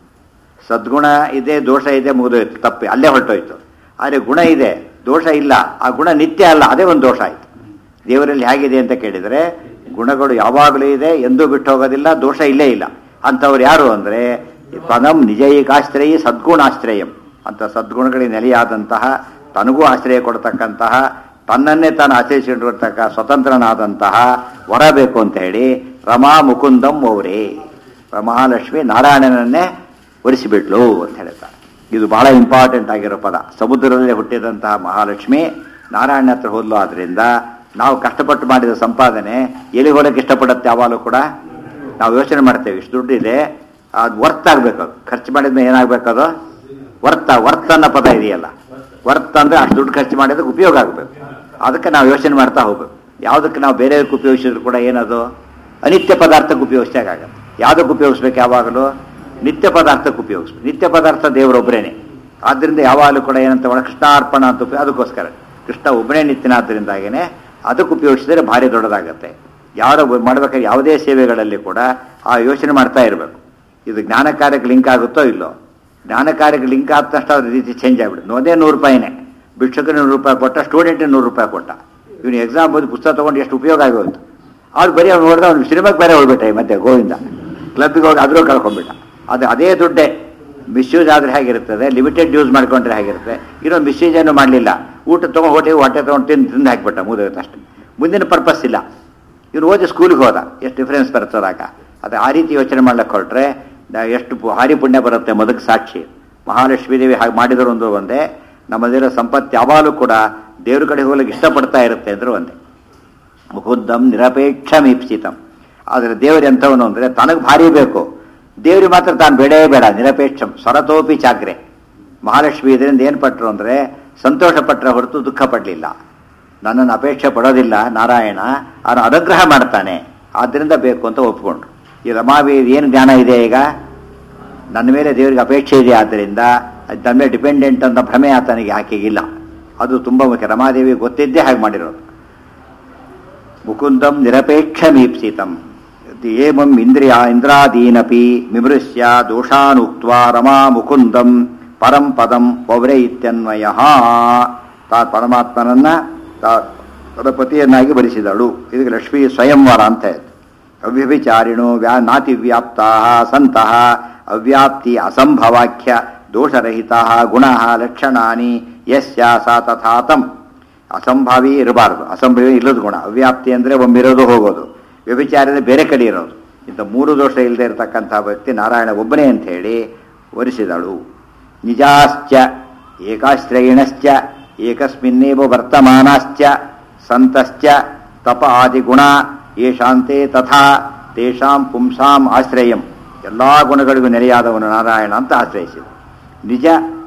ಸದ್ಗುಣ ಇದೆ ದೋಷ ಇದೆ ಮುಗಿದೋಯ್ತು ತಪ್ಪಿ ಅಲ್ಲೇ ಹೊರಟೋಯ್ತು ಆದರೆ ಗುಣ ಇದೆ ದೋಷ ಇಲ್ಲ ಆ ಗುಣ ನಿತ್ಯ ಅಲ್ಲ ಅದೇ ಒಂದು ದೋಷ ಆಯ್ತು ದೇವರಲ್ಲಿ ಹೇಗಿದೆ ಅಂತ ಕೇಳಿದರೆ ಗುಣಗಳು ಯಾವಾಗಲೂ ಇದೆ ಎಂದೂ ಬಿಟ್ಟು ಹೋಗೋದಿಲ್ಲ ದೋಷ ಇಲ್ಲೇ ಇಲ್ಲ ಅಂಥವ್ರು ಯಾರು ಅಂದರೆ ಪದಂ ನಿಜೈಕಾಶ್ರಯಿ ಸದ್ಗುಣಾಶ್ರಯಂ ಅಂತ ಸದ್ಗುಣಗಳಿಗೆ ನೆಲೆಯಾದಂತಹ ತನಗೂ ಆಶ್ರಯ ಕೊಡ್ತಕ್ಕಂತಹ ತನ್ನನ್ನೇ ತಾನು ಆಚರಿಸಿಕೊಂಡಿರ್ತಕ್ಕ ಸ್ವತಂತ್ರನಾದಂತಹ ವರ ಬೇಕು ಅಂತ ಹೇಳಿ ರಮಾ ಮುಕುಂದಂ ಅವರೇ ಮಹಾಲಕ್ಷ್ಮಿ ನಾರಾಯಣನನ್ನೇ ಒರೆಸಿಬಿಟ್ಲು ಅಂತ ಹೇಳ್ತಾರೆ ಇದು ಬಹಳ ಇಂಪಾರ್ಟೆಂಟ್ ಆಗಿರೋ ಪದ ಸಮುದ್ರದಲ್ಲಿ ಹುಟ್ಟಿದಂತಹ ಮಹಾಲಕ್ಷ್ಮಿ ನಾರಾಯಣ ಹತ್ರ ಹೋದ್ಲು ಆದ್ರಿಂದ ನಾವು ಕಷ್ಟಪಟ್ಟು ಮಾಡಿದ ಸಂಪಾದನೆ ಎಲ್ಲಿ ಹೋಗಕ್ಕೆ ಇಷ್ಟಪಡುತ್ತೆ ಯಾವಾಗಲೂ ಕೂಡ ನಾವು ಯೋಚನೆ ಮಾಡ್ತೇವೆ ಇಷ್ಟು ದುಡ್ಡಿದೆ ಅದು ವರ್ತ್ ಆಗ್ಬೇಕು ಅದು ಖರ್ಚು ಮಾಡಿದ್ಮೇಲೆ ಏನಾಗಬೇಕದು ವರ್ತ ವರ್ತ್ ಅನ್ನೋ ಪದ ಇದೆಯಲ್ಲ ವರ್ತ್ ಅಂದ್ರೆ ಅಷ್ಟು ದುಡ್ಡು ಖರ್ಚು ಮಾಡಿದಕ್ಕೆ ಉಪಯೋಗ ಆಗಬೇಕು ಅದಕ್ಕೆ ನಾವು ಯೋಚನೆ ಮಾಡ್ತಾ ಹೋಗ್ಬೇಕು ಯಾವುದಕ್ಕೆ ನಾವು ಬೇರೆದಕ್ಕೆ ಉಪಯೋಗಿಸಿದ್ರು ಕೂಡ ಏನದು ಅನಿತ್ಯ ಪದಾರ್ಥಕ್ಕೆ ಉಪಯೋಗಿಸಿದಾಗ ಆಗತ್ತೆ ಯಾವುದಕ್ಕೆ ಉಪಯೋಗಿಸ್ಬೇಕು ಯಾವಾಗಲೂ ನಿತ್ಯ ಪದಾರ್ಥಕ್ಕೆ ಉಪಯೋಗಿಸ್ಬೇಕು ನಿತ್ಯ ಪದಾರ್ಥ ದೇವರೊಬ್ಬರೇನೆ ಆದ್ದರಿಂದ ಯಾವಾಗಲೂ ಕೂಡ ಏನಂತ ಒಳ ಕೃಷ್ಣಾರ್ಪಣ ಅಂತ ಉಪಯೋಗ ಅದಕ್ಕೋಸ್ಕರ ಕೃಷ್ಣ ಒಬ್ಬನೇ ನಿತ್ಯನಾದ್ದರಿಂದಾಗೇನೆ ಅದಕ್ಕೆ ಉಪಯೋಗಿಸಿದರೆ ಭಾರಿ ದೊಡ್ಡದಾಗತ್ತೆ ಯಾರು ಮಾಡ್ಬೇಕಾದ್ರೆ ಯಾವುದೇ ಸೇವೆಗಳಲ್ಲಿ ಕೂಡ ಆ ಯೋಚನೆ ಮಾಡ್ತಾ ಇರಬೇಕು ಇದು ಜ್ಞಾನ ಕಾರ್ಯಕ್ಕೆ ಲಿಂಕ್ ಆಗುತ್ತೋ ಇಲ್ಲೋ ಜ್ಞಾನ ಕಾರ್ಯಕ್ಕೆ ಲಿಂಕ್ ಆದ ತಕ್ಷಣ ಅದ್ರ ರೀತಿ ಚೇಂಜ್ ಆಗ್ಬಿಡುತ್ತೆ ಒಂದೇ ನೂರು ರೂಪಾಯಿನೇ ಭಿಕ್ಷಕನ ನೂರು ರೂಪಾಯಿ ಕೊಟ್ಟ ಸ್ಟೂಡೆಂಟಿಗೆ ನೂರು ರೂಪಾಯಿ ಕೊಟ್ಟ ಇವನು ಎಕ್ಸಾಮ್ ಓದಿ ಪುಸ್ತಕ ತೊಗೊಂಡು ಎಷ್ಟು ಉಪಯೋಗ ಆಗೋಯ್ತು ಅವ್ರು ಬರೀ ಅವ್ನು ನೋಡಿದ್ರೆ ಅವ್ನು ಸಿನಿಮಾಗೆ ಬೇರೆ ಹೋಗ್ಬಿಟ್ಟ ಈ ಮತ್ತೆ ಗೋವಿಂದ ಕ್ಲಬ್ಗೆ ಹೋಗಿ ಅದ್ರೂ ಕಳ್ಕೊಂಡ್ಬಿಟ್ಟ ಅದು ಅದೇ ದುಡ್ಡೇ ಮಿಸ್ಯೂಸ್ ಆದರೆ ಹೇಗಿರ್ತದೆ ಲಿಮಿಟೆಡ್ ಯೂಸ್ ಮಾಡ್ಕೊಂಡ್ರೆ ಹೇಗಿರುತ್ತೆ ಇನ್ನೊಂದು ಮಿಸ್ಯೂಸ್ ಏನು ಮಾಡಲಿಲ್ಲ ಊಟ ತೊಗೊಂಡು ಹೋಟೆಲ್ ಹೊಟ್ಟೆ ತೊಗೊಂಡು ತಿಂದು ತಿಂದು ಹಾಕ್ಬಿಟ್ಟ ಮುಗಿದೋಯ್ತು ಅಷ್ಟೇ ಮುಂದಿನ ಪರ್ಪಸ್ ಇಲ್ಲ ಇವನು ಓದಿ ಸ್ಕೂಲಿಗೆ ಹೋದ ಎಷ್ಟು ಡಿಫ್ರೆನ್ಸ್ ಬರ್ತದಾಗ ಅದು ಆ ರೀತಿ ಯೋಚನೆ ಮಾಡ್ಲಿಕ್ಕೆ ಹೊರಟ್ರೆ ನಾ ಎಷ್ಟು ಪು- ಹಾರಿ ಪುಣ್ಯ ಬರುತ್ತೆ ಮೊದಕ್ಕೆ ಸಾಕ್ಷಿ ಮಹಾಲಕ್ಷ್ಮೀ ದೇವಿ ಹಾಗೆ ಮಾಡಿದರು ಒಂದು ಒಂದೇ ನಮ್ಮದಿರೋ ಸಂಪತ್ತು ಯಾವಾಗಲೂ ಕೂಡ ದೇವ್ರ ಕಡೆ ಹೋಗ್ಲಿಕ್ಕೆ ಇಷ್ಟಪಡ್ತಾ ಇರುತ್ತೆ ಅಂದ್ರೆ ಒಂದೇ ಮುಕುದ್ದಂ ನಿರಪೇಕ್ಷ ಮೀಪ್ಸಿತಂ ಆದರೆ ದೇವರು ಎಂಥವನು ಅಂದರೆ ತನಗೆ ಭಾರಿ ಬೇಕು ದೇವ್ರಿಗೆ ಮಾತ್ರ ತಾನು ಬೇಡೇ ಬೇಡ ನಿರಪೇಕ್ಷಂ ಸ್ವರತೋಪಿ ಚಾಕ್ರೆ ಮಹಾಲಕ್ಷ್ಮಿ ಇದರಿಂದ ಏನು ಪಟ್ಟರು ಅಂದರೆ ಸಂತೋಷ ಪಟ್ಟರೆ ಹೊರತು ದುಃಖ ಪಡಲಿಲ್ಲ ನನ್ನನ್ನು ಅಪೇಕ್ಷೆ ಪಡೋದಿಲ್ಲ ನಾರಾಯಣ ಅವನು ಅನುಗ್ರಹ ಮಾಡ್ತಾನೆ ಆದ್ದರಿಂದ ಬೇಕು ಅಂತ ಒಪ್ಕೊಂಡ್ರು ಈ ರಮಾದೇವಿ ಏನು ಜ್ಞಾನ ಇದೆ ಈಗ ನನ್ನ ಮೇಲೆ ದೇವರಿಗೆ ಅಪೇಕ್ಷೆ ಇದೆ ಆದ್ದರಿಂದ ಅದು ನನ್ನ ಮೇಲೆ ಡಿಪೆಂಡೆಂಟ್ ಅಂತ ಭ್ರಮೆ ಆತನಿಗೆ ಆಕೆಗಿಲ್ಲ ಅದು ತುಂಬ ಮುಖ್ಯ ರಮಾದೇವಿ ಗೊತ್ತಿದ್ದೇ ಹಾಗೆ ಮಾಡಿರೋದು ಮುಕುಂದಂ ನಿರಪೇಕ್ಷ ಮೀಪ್ಸಿತಂ ಏಮಂ ಇಂದ್ರಿಯ ಇಂದ್ರಾದೀನಪಿ ಮಿಮೃಶ್ಯ ದೋಷಾನುಕ್ತ ರಮಾ ಮುಕುಂದಂ ಪರಂ ಪದಂ ಪೌರೆ ಇತ್ಯನ್ವಯ ತಾ ಪರಮಾತ್ಮನನ್ನ ತಾ ತನ್ನ ಪತಿಯನ್ನಾಗಿ ಭರಿಸಿದಳು ಇದಕ್ಕೆ ಲಕ್ಷ್ಮೀ ಸ್ವಯಂವರ ಅಂತ ಇದೆ ಅವ್ಯಭಿಚಾರಿಣೋ ವ್ಯಾ ನಾತಿವ್ಯಾಪ್ತಾ ಸಂತಹ ಅವ್ಯಾಪ್ತಿ ಅಸಂಭವಾಖ್ಯ ದೋಷರಹಿತ ಗುಣ ಲಕ್ಷಣಾನಿ ಯಸ್ಯ ಸಾ ತಥಾತಂ ಅಸಂಭಾವಿ ಇರಬಾರದು ಅಸಂಭಾವಿ ಇಲ್ಲದ ಗುಣ ಅವ್ಯಾಪ್ತಿ ಅಂದರೆ ಒಮ್ಮಿರೋದು ಹೋಗೋದು ವ್ಯಭಿಚಾರದ ಬೇರೆ ಕಡೆ ಇರೋದು ಇಂಥ ಮೂರು ದೋಷ ಇಲ್ಲದೆ ಇರತಕ್ಕಂಥ ವ್ಯಕ್ತಿ ನಾರಾಯಣ ಒಬ್ಬನೇ ಅಂತ ಹೇಳಿ ವರಿಸಿದಳು ನಿಜಾಶ್ಚ ಏಕಾಶ್ರಯಿಣಶ್ಚ ಏಕಸ್ಮಿನ್ನೇವ ವರ್ತಮಾನಾಶ್ಚ ಸಂತಶ್ಚ ತಪ ಆದಿಗುಣ ಯೇಷಾಂತೆ ತಥಾ ತೇಷಾಂ ಪುಂಸಾಂ ಆಶ್ರಯಂ ಎಲ್ಲ ಗುಣಗಳಿಗೂ ನೆಲೆಯಾದವನು ನಾರಾಯಣ ಅಂತ ಆಶ್ರಯಿಸಿದ ನಿಜ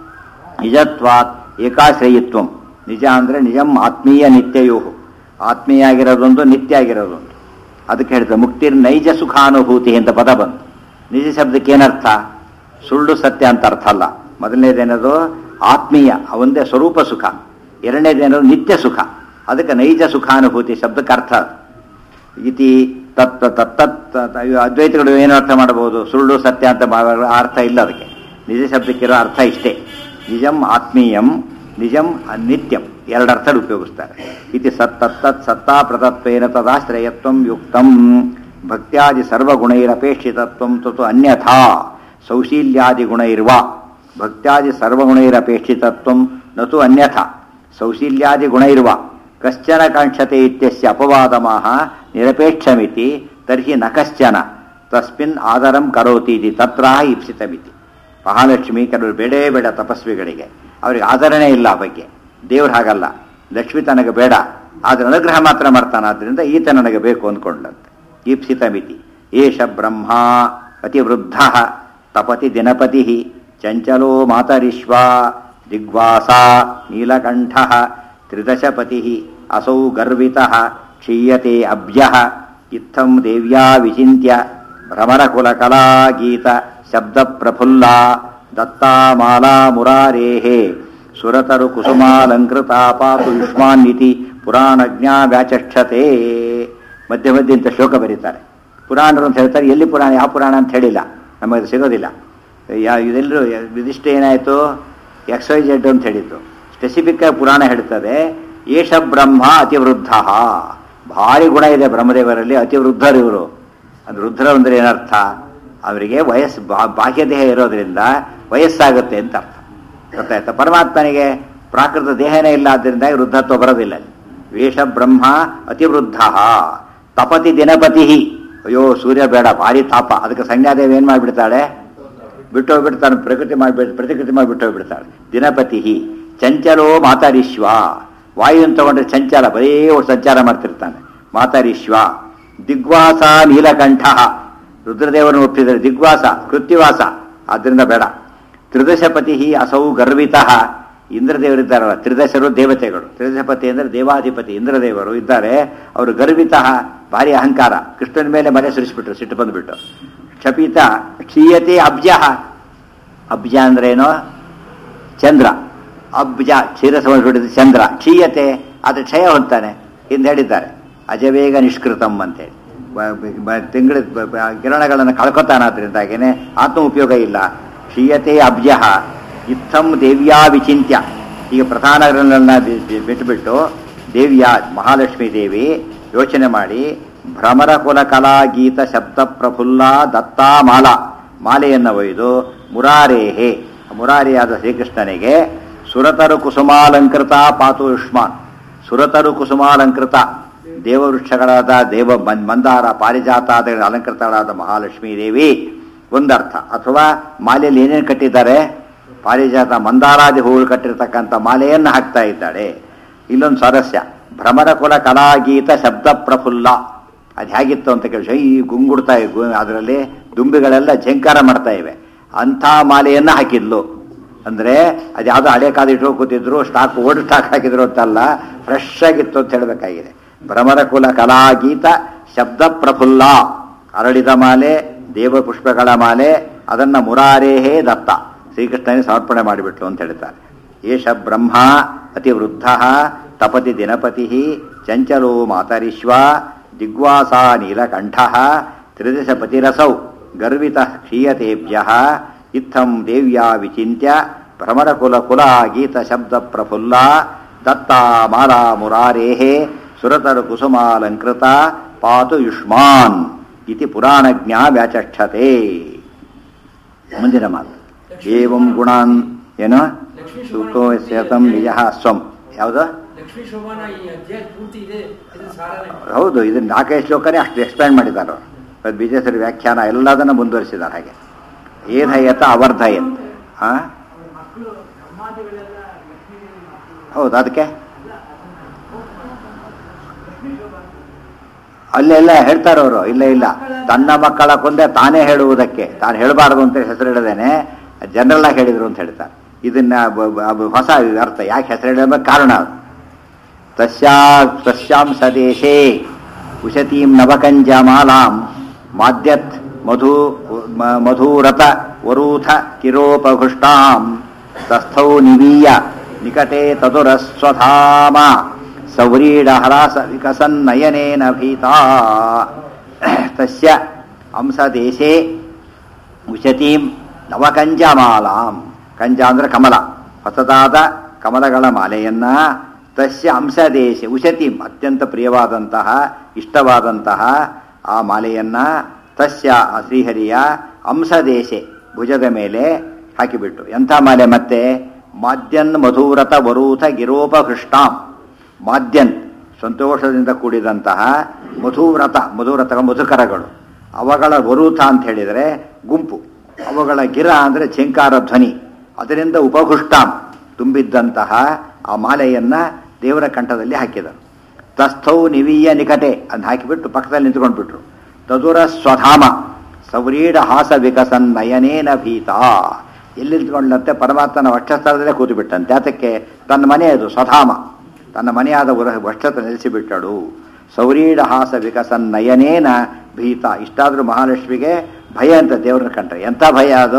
ನಿಜತ್ವಾತ್ ಏಕಾಶ್ರಯಿತ್ವಂ ನಿಜ ಅಂದರೆ ನಿಜಂ ಆತ್ಮೀಯ ನಿತ್ಯಯೋ ಆತ್ಮೀಯ ಆಗಿರೋದೊಂದು ನಿತ್ಯ ಆಗಿರೋದೊಂದು ಅದಕ್ಕೆ ಹೇಳ್ತಾರೆ ಮುಕ್ತಿರ್ ನೈಜ ಸುಖಾನುಭೂತಿ ಅಂತ ಪದ ಬಂತು ನಿಜ ಶಬ್ದಕ್ಕೆ ಏನರ್ಥ ಸುಳ್ಳು ಸತ್ಯ ಅಂತ ಅರ್ಥ ಅಲ್ಲ ಮೊದಲನೇದೇನದು ಆತ್ಮೀಯ ಒಂದೇ ಸ್ವರೂಪ ಸುಖ ಎರಡನೇದೇನದು ನಿತ್ಯ ಸುಖ ಅದಕ್ಕೆ ನೈಜ ಸುಖಾನುಭೂತಿ ಶಬ್ದಕ್ಕೆ ಅರ್ಥ ಅದು. ಇತಿ ತತ್ ತತ್ ತತ್ ಅದ್ವೈತಗಳು ಏನು ಅರ್ಥ ಮಾಡಬಹುದು ಸುಳ್ಳು ಸತ್ಯ ಅಂತ ಮಾ- ಅರ್ಥ ಇಲ್ಲ ಅದಕ್ಕೆ ನಿಜ ಶಬ್ದಕ್ಕಿರೋ ಅರ್ಥ ಇಷ್ಟೇ ನಿಜಂ ಆತ್ಮೀಯಂ ನಿಜಂ ನಿತ್ಯಂ ಎರಡು ಅರ್ಥ ಉಪಯೋಗಿಸ್ತಾರೆ ಇತಿ ಸತ್ ತತ್ತತ್ ಸತ್ತಾ ಪ್ರತತ್ವೇನ ತದಾಶ್ರಯತ್ವಂ ಯುಕ್ತಂ ಭಕ್ತ್ಯಾದಿ ಸರ್ವಗುಣೈರಪೇಕ್ಷಿತತ್ವಂ ತತು ಅನ್ಯಥಾ ಸೌಶೀಲ್ಯಾದಿ ಗುಣೈರ್ವ ಭಕ್ತ್ಯಾದಿ ಸರ್ವಗುಣೈರಪೇಕ್ಷಿತತ್ವಂ ನತು ಅನ್ಯಥಾ ಸೌಶೀಲ್ಯಾದಿ ಗುಣೈರ್ವ ಕಶ್ಚನ ಕಾಂಕ್ಷತೆ ಇತ್ಯಸ್ಯ ಅಪವಾದಮಾಹ ನಿರಪೇಕ್ಷಮಿತಿ ತರ್ಹಿ ನ ಕಶ್ಚನ ತಸ್ಮಿನ್ ಆದರಂ ಕರೋತಿ ಇತಿ ತತ್ರ ಇಪ್ಸಿತಮಿತಿ ಮಹಾಲಕ್ಷ್ಮಿ ಕೆಲವರು ಬೇಡೇ ಬೇಡ ತಪಸ್ವಿಗಳಿಗೆ ಅವರಿಗೆ ಆದರಣೆ ಇಲ್ಲ ಆ ಬಗ್ಗೆ ದೇವ್ರು ಹಾಗಲ್ಲ ಲಕ್ಷ್ಮಿ ತನಗೆ ಬೇಡ ಆದ್ರೆ ಅನುಗ್ರಹ ಮಾತ್ರ ಮಾಡ್ತಾನೆ ಆದ್ರಿಂದ ಈತ ನನಗೆ ಬೇಕು ಅಂದ್ಕೊಂಡಂತೆ ಈಪ್ಸಿತ ಮಿತಿ ಏಷ ಬ್ರಹ್ಮ ಅತಿವೃದ್ಧ ತಪತಿ ದಿನಪತಿ ಚಂಚಲೋ ಮಾತರಿಶ್ವ ದಿಗ್ವಾಸ ನೀಲಕಂಠ ತ್ರಿದಶಪತಿ ಅಸೌ ಗರ್ವಿತ ಕ್ಷೀಯತೆ ಅಭ್ಯ ಇತ್ತಂ ದೇವ್ಯಾ ವಿಚಿತ್ಯ ಭ್ರಮರಕುಲಕಲಾ ಗೀತ ಶಬ್ದ ಪ್ರಫುಲ್ಲ ದತ್ತಾಮಾಲಾ ಮುರಾರೇಹೇ ಸುರತರು ಕುಸುಮಾಲಂಕೃತ ಪಾತು ಯುಷ್ಮಾನ್ನಿತಿ ಪುರಾಣಜ್ಞ ವ್ಯಾಚಕ್ಷತೆ ಮಧ್ಯ ಮಧ್ಯೆ ಇಂಥ ಶ್ಲೋಕ ಬರೀತಾರೆ ಪುರಾಣರು ಅಂತ ಹೇಳ್ತಾರೆ ಎಲ್ಲಿ ಪುರಾಣ ಯಾವ ಪುರಾಣ ಅಂತ ಹೇಳಿಲ್ಲ ನಮಗೆ ಅದು ಸಿಗೋದಿಲ್ಲ ಯಾ ಇದೆಲ್ಲರೂ ಇದಿಷ್ಟು ಏನಾಯಿತು ಎಕ್ಸ್ ವೈ ಜೆಡ್ ಅಂತ ಹೇಳಿದ್ದು ಸ್ಪೆಸಿಫಿಕ್ ಆಗಿ ಪುರಾಣ ಹೇಳ್ತದೆ ಏಷ ಬ್ರಹ್ಮ ಅತಿವೃದ್ಧ ಭಾರಿ ಗುಣ ಇದೆ ಬ್ರಹ್ಮದೇವರಲ್ಲಿ ಅತಿವೃದ್ಧರು ಇವರು ಅದು ವೃದ್ಧರು ಅಂದ್ರೆ ಏನರ್ಥ ಅವರಿಗೆ ವಯಸ್ಸು ಬಾ- ಬಾಹ್ಯ ದೇಹ ಇರೋದ್ರಿಂದ ವಯಸ್ಸಾಗುತ್ತೆ ಅಂತ ಅರ್ಥ ಗೊತ್ತಾಯ್ತಾ ಪರಮಾತ್ಮನಿಗೆ ಪ್ರಾಕೃತ ದೇಹನೇ ಇಲ್ಲ ಆದ್ದರಿಂದ ವೃದ್ಧತ್ವ ಬರೋದಿಲ್ಲ ಅಲ್ಲಿ. ವೇಷ ಬ್ರಹ್ಮ ಅತಿವೃದ್ಧ ತಪತಿ ದಿನಪತಿ ಅಯ್ಯೋ ಸೂರ್ಯ ಬೇಡ ಭಾರಿ ತಾಪ ಅದಕ್ಕೆ ಸಂಜ್ಞಾದೇವಿ ಏನ್ ಮಾಡಿಬಿಡ್ತಾಳೆ ಬಿಟ್ಟು ಹೋಗ್ಬಿಡ್ತಾನೆ ಪ್ರಕೃತಿ ಮಾಡಿಬಿಟ್ಟು ಪ್ರತಿಕೃತಿ ಮಾಡಿಬಿಟ್ಟು ಹೋಗ್ಬಿಡ್ತಾಳೆ ದಿನಪತಿ ಚಂಚಲೋ ಮಾತಾರಿಶ್ವ ವಾಯುವನ್ನು ತಗೊಂಡ್ರೆ ಚಂಚಲ ಬರೀ ಅವ್ರು ಸಂಚಾರ ಮಾಡ್ತಿರ್ತಾನೆ ಮಾತಾರಿಶ್ವ ದಿಗ್ವಾಸ ನೀಲಕಂಠ ರುದ್ರದೇವರನ್ನು ಒಪ್ಪಿದರೆ ದಿಗ್ವಾಸ ಕೃತ್ಯವಾಸ ಆದ್ರಿಂದ ಬೇಡ ತ್ರಿದಶಪತಿ ಅಸೌ ಗರ್ವಿತ ಇಂದ್ರದೇವರಿದ್ದಾರಲ್ಲ ತ್ರಿದಶರು ದೇವತೆಗಳು ತ್ರಿದಶಪತಿ ಅಂದರೆ ದೇವಾಧಿಪತಿ ಇಂದ್ರದೇವರು ಇದ್ದಾರೆ ಅವರು ಗರ್ವಿತ ಭಾರಿ ಅಹಂಕಾರ ಕೃಷ್ಣನ ಮೇಲೆ ಮನೆ ಸುರಿಸ್ಬಿಟ್ರು ಸಿಟ್ಟು ಬಂದ್ಬಿಟ್ಟು ಕ್ಷಪಿತ ಕ್ಷೀಯತೆ ಅಬ್ಜ ಅಬ್ಜ ಅಂದ್ರೇನು ಚಂದ್ರ ಅಬ್ಜ ಕ್ಷೀರ ಸಮರ್ಪಿಸಿದ ಚಂದ್ರ ಕ್ಷೀಯತೆ ಅದು ಕ್ಷಯ ಹೊಂತಾನೆ ಹಿಂದೆ ಹೇಳಿದ್ದಾರೆ ಅಜವೇಗ ನಿಷ್ಕೃತಂ ಅಂತೇಳಿ ತಿಂಗಳ ಕಿರಣಗಳನ್ನು ಕಳ್ಕೊತಾನಾದ್ರಿಂದಾಗೇನೆ ಆತ್ಮ ಉಪಯೋಗ ಇಲ್ಲ ಕ್ಷೀಯತೆ ಅಬ್ಜ ಇತ್ತಂ ದೇವ್ಯಾ ವಿಚಿಂತ್ಯ ಈಗ ಪ್ರಧಾನಗಳನ್ನ ಬಿಟ್ಟುಬಿಟ್ಟು ದೇವಿಯ ಮಹಾಲಕ್ಷ್ಮೀ ದೇವಿ ಯೋಚನೆ ಮಾಡಿ ಭ್ರಮರ ಕುಲ ಕಲಾ ಗೀತ ಶಬ್ದ ಪ್ರಫುಲ್ಲ ದತ್ತಾ ಮಾಲಾ ಮಾಲೆಯನ್ನು ಒಯ್ದು ಮುರಾರೇಹೆ ಮುರಾರಿಯಾದ ಶ್ರೀಕೃಷ್ಣನಿಗೆ ಸುರತರು ಕುಸುಮಾಲಂಕೃತ ಪಾತು ಯುಷ್ಮಾನ್ ಸುರತರು ಕುಸುಮಾಲಂಕೃತ ದೇವವೃಕ್ಷಗಳಾದ ದೇವ ಮನ್- ಮಂದಾರ ಪಾರಿಜಾತ ಆದ ಅಲಂಕೃತಗಳಾದ ಮಹಾಲಕ್ಷ್ಮೀ ದೇವಿ ಒಂದರ್ಥ ಅಥವಾ ಮಾಲೆಯಲ್ಲಿ ಏನೇನು ಕಟ್ಟಿದ್ದಾರೆ ಪಾರಿಜಾತ ಮಂದಾರಾದಿ ಹೂಗಳು ಕಟ್ಟಿರ್ತಕ್ಕಂಥ ಮಾಲೆಯನ್ನು ಹಾಕ್ತಾ ಇದ್ದಾಳೆ ಇಲ್ಲೊಂದು ಸ್ವಾರಸ್ಯ ಭ್ರಮರ ಕುಲ ಕಲಾಗೀತ ಶಬ್ದ ಪ್ರಫುಲ್ಲ ಅದು ಹೇಗಿತ್ತು ಅಂತ ಕೇಳಿ ಈ ಗುಂಗುಡ್ತಾ ಅದರಲ್ಲಿ ದುಂಬಿಗಳೆಲ್ಲ ಝಂಕಾರ ಮಾಡ್ತಾ ಇವೆ ಅಂಥ ಮಾಲೆಯನ್ನ ಹಾಕಿದ್ಲು ಅಂದ್ರೆ ಅದು ಯಾವುದೋ ಹಳೆ ಕಾದ ಇಟ್ಕೊಂಡು ಕೂತಿದ್ರು ಸ್ಟಾಕ್ ಓಲ್ಡ್ ಸ್ಟಾಕ್ ಹಾಕಿದ್ರು ಅಂತಲ್ಲ ಫ್ರೆಶ್ ಆಗಿತ್ತು ಅಂತ ಹೇಳಬೇಕಾಗಿದೆ ಭ್ರಮರ ಕುಲ ಕಲಾಗೀತ ಶಬ್ದ ಪ್ರಫುಲ್ಲ ಅರಳಿದ ಮಾಲೆ ದೇವ ಪುಷ್ಪಗಳ ಮಾಲೆ ಅದನ್ನ ಮುರಾರೇಹೇ ದತ್ತ ಶ್ರೀಕೃಷ್ಣನಿಗೆ ಸಮರ್ಪಣೆ ಮಾಡಿಬಿಟ್ಲು ಅಂತ ಹೇಳ್ತಾರೆ ಏಷ ಬ್ರಹ್ಮ ಅತಿವೃದ್ಧ ತಪತಿ ದಿನಪತಿ ಚಂಚಲೋ ಮಾತರಿಶ್ವ ದಿಗ್ವಾಸ ನೀಲಕಂಠ ತ್ರಿದಶ ಪತಿರಸೌ ಗರ್ವಿತ ಕ್ಷೀಯತೆಭ್ಯ ಇತ್ತಂ ದೇವ್ಯಾ ವಿಚಿತ್ಯ ಭ್ರಮರಕುಲ ಕುಲ ಗೀತ ಶಬ್ದ ಪ್ರಫುಲ್ಲ ದತ್ತಾ ಮಾಲಾ ಮುರಾರೇಃ ಸುರತರ ಕುಸುಮಾಲಂಕೃತ ಪಾತು ಯುಷ್ಮಾನ್ ಇತಿ ಪುರಾಣಜ್ಞ ವ್ಯಾಚಕ್ಷತೆ ಮುಂದಿನ ಮಾತು ಏವಂ ಗುಣಾನ್ ಏನು ಸೂತೋ ಸೇತಂ ನಿಜ ಸ್ವಂ ಯಾವುದು ಲಕ್ಷ್ಮೀ ಶೋಭಾನ ಈ ಅಧ್ಯಾಯ ಪೂರ್ತಿ ಇದೆ ಇದು ಸಾರನೇ ಹೌದು ಇದನ್ನ ನಾಲ್ಕೈದು ಶ್ಲೋಕನೇ ಅಷ್ಟು ಎಕ್ಸ್ಪ್ಲೈನ್ ಮಾಡಿದ್ದಾರೆ ಅವರು ಅದು ಬೀಜೇಶ್ವರಿ ವ್ಯಾಖ್ಯಾನ ಎಲ್ಲದನ್ನು ಮುಂದುವರಿಸಿದ್ದಾರೆ ಹಾಗೆ ಏಧಯತ ಅವರ್ಧಯತ್ ಆ ಹೌದು ಅದಕ್ಕೆ ಅಲ್ಲೆಲ್ಲ ಹೇಳ್ತಾರೆ ಅವರು ಇಲ್ಲ ಇಲ್ಲ ತನ್ನ ಮಕ್ಕಳ ಕೊಂದೆ ತಾನೇ ಹೇಳುವುದಕ್ಕೆ ತಾನು ಹೇಳಬಾರದು ಅಂತ ಹೆಸರಿಡದೇನೆ ಜನರಲ್ ಆಗಿ ಹೇಳಿದ್ರು ಅಂತ ಹೇಳ್ತಾರೆ ಇದನ್ನ ಬ- ಬ- ಹೊಸ ಅರ್ಥ ಯಾಕೆ ಹೆಸರಿಡಬೇಕು ಕಾರಣ ಅದು ತಸ್ಯಾ ತಸ್ಯಾಂ ಸದೇಶೇ ಉಶತೀಂ ನವಕಂಜಮಾಲಾಂ ಮಾದ್ಯತ್ ಮಧು ಮ- ಮಧುರತ ವರೂಥ ಕಿರೋಪಘುಷ್ಟಾಂ ತಸ್ಥೌ ನಿವೀಯ ನಿಕಟೆ ತದುರಸ್ವಧಾಮ ಸೌರೀಡ ಹರಾಸ ವಿಕಸನ್ನಯನೇನ ಭೀತಾ ತಸ್ಯ ಅಂಸದೇಶೇ ಉಶತೀಂ ನವಕಂಜಮಾಲಾಂ ಕಂಜ ಅಂದ್ರೆ ಕಮಲ ಹೊಸದಾದ ಕಮಲಗಳ ಮಾಲೆಯನ್ನ ತಸ್ಯ ಅಂಶದೇಶ ಉಶತೀಂ ಅತ್ಯಂತ ಪ್ರಿಯವಾದಂತಹ ಇಷ್ಟವಾದಂತಹ ಆ ಮಾಲೆಯನ್ನ ತಸ್ಯ ಆ ಶ್ರೀಹರಿಯ ಅಂಶದೇಶೆ ಭುಜದ ಮೇಲೆ ಹಾಕಿಬಿಟ್ಟು ಎಂಥ ಮಾಲೆ ಮತ್ತೆ ಮಾದ್ಯನ್ ಮಧುರತ ವರೂಥ ಗಿರೋಪಹೃಷ್ಟಾಂ ಮಾದ್ಯನ್ ಸಂತೋಷದಿಂದ ಕೂಡಿದಂತಹ ಮಧುವ್ರತ ಮಧುವ್ರತ ಮಧುಕರಗಳು ಅವುಗಳ ವರೂಥ ಅಂತ ಹೇಳಿದರೆ ಗುಂಪು ಅವುಗಳ ಗಿರ ಅಂದರೆ ಛೇಂಕಾರ ಧ್ವನಿ ಅದರಿಂದ ಉಪಘುಷ್ಟಾಂ ತುಂಬಿದ್ದಂತಹ ಆ ಮಾಲೆಯನ್ನ ದೇವರ ಕಂಠದಲ್ಲಿ ಹಾಕಿದರು ತಸ್ಥೌ ನಿವೀಯ ನಿಕಟೆ ಅಂತ ಹಾಕಿಬಿಟ್ಟು ಪಕ್ಕದಲ್ಲಿ ನಿಂತ್ಕೊಂಡ್ಬಿಟ್ರು ತದುರ ಸ್ವಧಾಮ ಸೌರೀಢ ಹಾಸ ವಿಕಸನ್ ನಯನೇನ ಭೀತ ಎಲ್ಲಿ ನಿಂತ್ಕೊಂಡಂತೆ ಪರಮಾತ್ಮನ ವಕ್ಷಸ್ಥಳದಲ್ಲೇ ಕೂತು ಬಿಟ್ಟಂತೆ ಅದಕ್ಕೆ ತನ್ನ ಮನೆ ಅದು ಸ್ವಧಾಮ ತನ್ನ ಮನೆಯಾದ ಉರ ವಕ್ಷತ ನೆಲೆಸಿಬಿಟ್ಟಳು ಸೌರೀಢ ಹಾಸ ವಿಕಸನ್ ನಯನೇನ ಭೀತ ಇಷ್ಟಾದರೂ ಮಹಾಲಕ್ಷ್ಮಿಗೆ ಭಯ ಅಂತ ದೇವ್ರನ್ನ ಕಂಡ್ರೆ ಎಂಥ ಭಯ ಅದು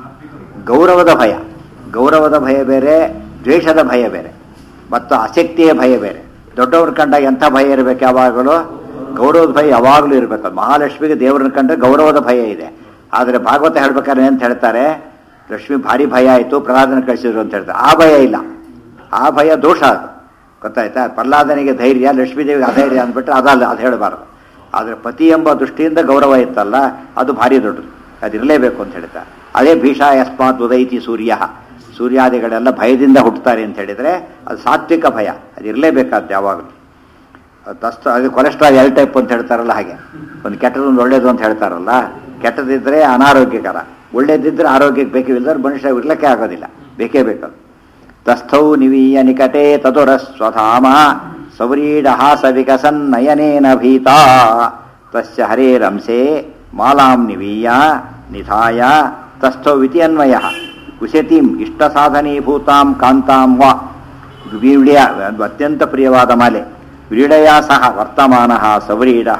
ಗೌರವದ ಭಯ ಗೌರವದ ಭಯ ಬೇರೆ ದ್ವೇಷದ ಭಯ ಬೇರೆ ಮತ್ತು ಆಸಕ್ತಿಯ ಭಯ ಬೇರೆ ದೊಡ್ಡವ್ರ ಕಂಡಾಗ ಎಂಥ ಭಯ ಇರಬೇಕು ಯಾವಾಗಲೂ ಗೌರವದ ಭಯ ಯಾವಾಗಲೂ ಇರಬೇಕು ಮಹಾಲಕ್ಷ್ಮಿಗೆ ದೇವ್ರನ್ನ ಕಂಡ್ರೆ ಗೌರವದ ಭಯ ಇದೆ ಆದರೆ ಭಾಗವತ ಹೇಳ್ಬೇಕಾದ್ರೆ ಅಂತ ಹೇಳ್ತಾರೆ ಲಕ್ಷ್ಮಿ ಭಾರಿ ಭಯ ಆಯಿತು ಪ್ರಹ್ಲಾದನ ಕಳಿಸಿದ್ರು ಅಂತ ಹೇಳ್ತಾರೆ ಆ ಭಯ ಇಲ್ಲ ಆ ಭಯ ದೋಷ ಅದು ಗೊತ್ತಾಯ್ತಾ ಪ್ರಹ್ಲಾದನಿಗೆ ಧೈರ್ಯ ಲಕ್ಷ್ಮೀದೇವಿಗೆ ಅಧೈರ್ಯ ಅಂದ್ಬಿಟ್ರೆ ಅದಲ್ಲ ಅದು ಹೇಳಬಾರ್ದು ಆದರೆ ಪತಿ ಎಂಬ ದೃಷ್ಟಿಯಿಂದ ಗೌರವ ಇತ್ತಲ್ಲ ಅದು ಭಾರಿ ದೊಡ್ಡದು ಅದಿರಲೇಬೇಕು ಅಂತ ಹೇಳ್ತಾರೆ ಅದೇ ಭೀಷಾ ಯಸ್ಮಾತ್ ಉದೈತಿ ಸೂರ್ಯ ಸೂರ್ಯಾದಿಗಳೆಲ್ಲ ಭಯದಿಂದ ಹುಟ್ಟುತ್ತಾರೆ ಅಂತ ಹೇಳಿದರೆ ಅದು ಸಾತ್ವಿಕ ಭಯ ಅದು ಇರಲೇಬೇಕಾದ್ದು ಯಾವಾಗಲೂ ತಸ್ತ ಅದು ಕೊಲೆಸ್ಟ್ರಾಲ್ ಎಲ್ ಟೈಪ್ ಅಂತ ಹೇಳ್ತಾರಲ್ಲ ಹಾಗೆ ಒಂದು ಕೆಟ್ಟದೊಂದು ಒಳ್ಳೇದು ಅಂತ ಹೇಳ್ತಾರಲ್ಲ ಕೆಟ್ಟದಿದ್ದರೆ ಅನಾರೋಗ್ಯಕರ ಒಳ್ಳೇದಿದ್ದರೆ ಆರೋಗ್ಯಕ್ಕೆ ಬೇಕಿಲ್ಲದ್ರೆ ಮನುಷ್ಯ ಇರ್ಲಿಕ್ಕೆ ಆಗೋದಿಲ್ಲ ಬೇಕೇ ಬೇಕದು ತಸ್ಥೌ ನಿವೀಯ ನಿಕಟೆ ತದುರ ಸ್ವಧಾಮ ಸೌರೀಢ ಹಾಸ ವಿಕಸನ್ ನಯನೇನ ಭೀತಾ ತಸ್ಯ ಹರೇರಂಸೆ ಮಾಲಾಂ ನಿವೀಯ ನಿಧಾಯ ತಸ್ಥೌ ಇತಿ ಅನ್ವಯ ಕುಶತೀಂ ಇಷ್ಟ ಸಾಧನೀಭೂತಾಂ ಕಾಂತಾಂ ವಾ ವೀಳ್ಯ ಅದು ಅತ್ಯಂತ ಪ್ರಿಯವಾದ ಮಾಲೆ ವ್ರೀಡಯ ಸಹ ವರ್ತಮಾನ ಸೌರೀಢ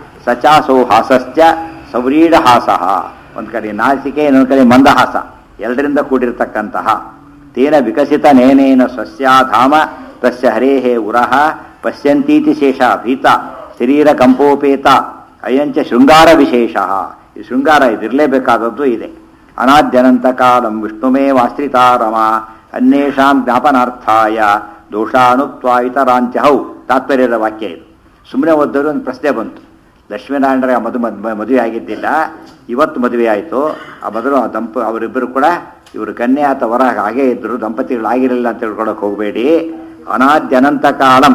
ಸಚಾಸೋ ಹಾಸಶ್ಚ ಸೌರೀಢ ಹಾಸ ಒಂದು ಕಡೆ ನಾಸಿಕೆ ಇನ್ನೊಂದು ಕಡೆ ಮಂದಹಾಸ ಎರಡರಿಂದ ಕೂಡಿರತಕ್ಕಂತಹ ತೇನ ವಿಕಸಿತ ನೇನೇನ ಸ್ವಸ್ಯಾಧಾಮ ತಸ್ಯ ಹರೇಹೇ ಉರಹ ಪಶ್ಯಂತೀತಿ ಶೇಷ ಭೀತ ಶರೀರ ಕಂಪೋಪೇತ ಅಯಂಚ ಶೃಂಗಾರ ವಿಶೇಷ ಈ ಶೃಂಗಾರ ಇದಿರಲೇಬೇಕಾದದ್ದು ಇದೆ ಅನಾದ್ಯನಂತ ಕಾಲಂ ವಿಷ್ಣುಮೇವಾಶ್ರಿತಾರಮ ಅನ್ಯೇಷಾಂ ಜ್ಞಾಪನಾರ್ಥಾಯ ದೋಷಾನುತ್ವ ಇತರಾಂಚ ಹೌ ತಾತ್ಪರ್ಯದ ವಾಕ್ಯ ಇದು ಸುಮ್ಮನೆ ಓದಿದ್ರು ಒಂದು ಪ್ರಶ್ನೆ ಬಂತು ಲಕ್ಷ್ಮೀನಾರಾಯಣರ ಮದು ಮದುವೆ ಆಗಿದ್ದಿಲ್ಲ ಇವತ್ತು ಮದುವೆ ಆಯಿತು ಆ ಮೊದಲು ಆ ದಂಪ ಅವರಿಬ್ಬರು ಕೂಡ ಇವರು ಕನ್ಯೆ ಅಥವಾ ವರ ಹಾಗೇ ಇದ್ದರು ದಂಪತಿಗಳಾಗಿರಲಿಲ್ಲ ಅಂತ ತಿಳ್ಕೊಳಕ್ಕೆ ಹೋಗಬೇಡಿ ಅನಾದ್ಯನಂತ ಕಾಲಂ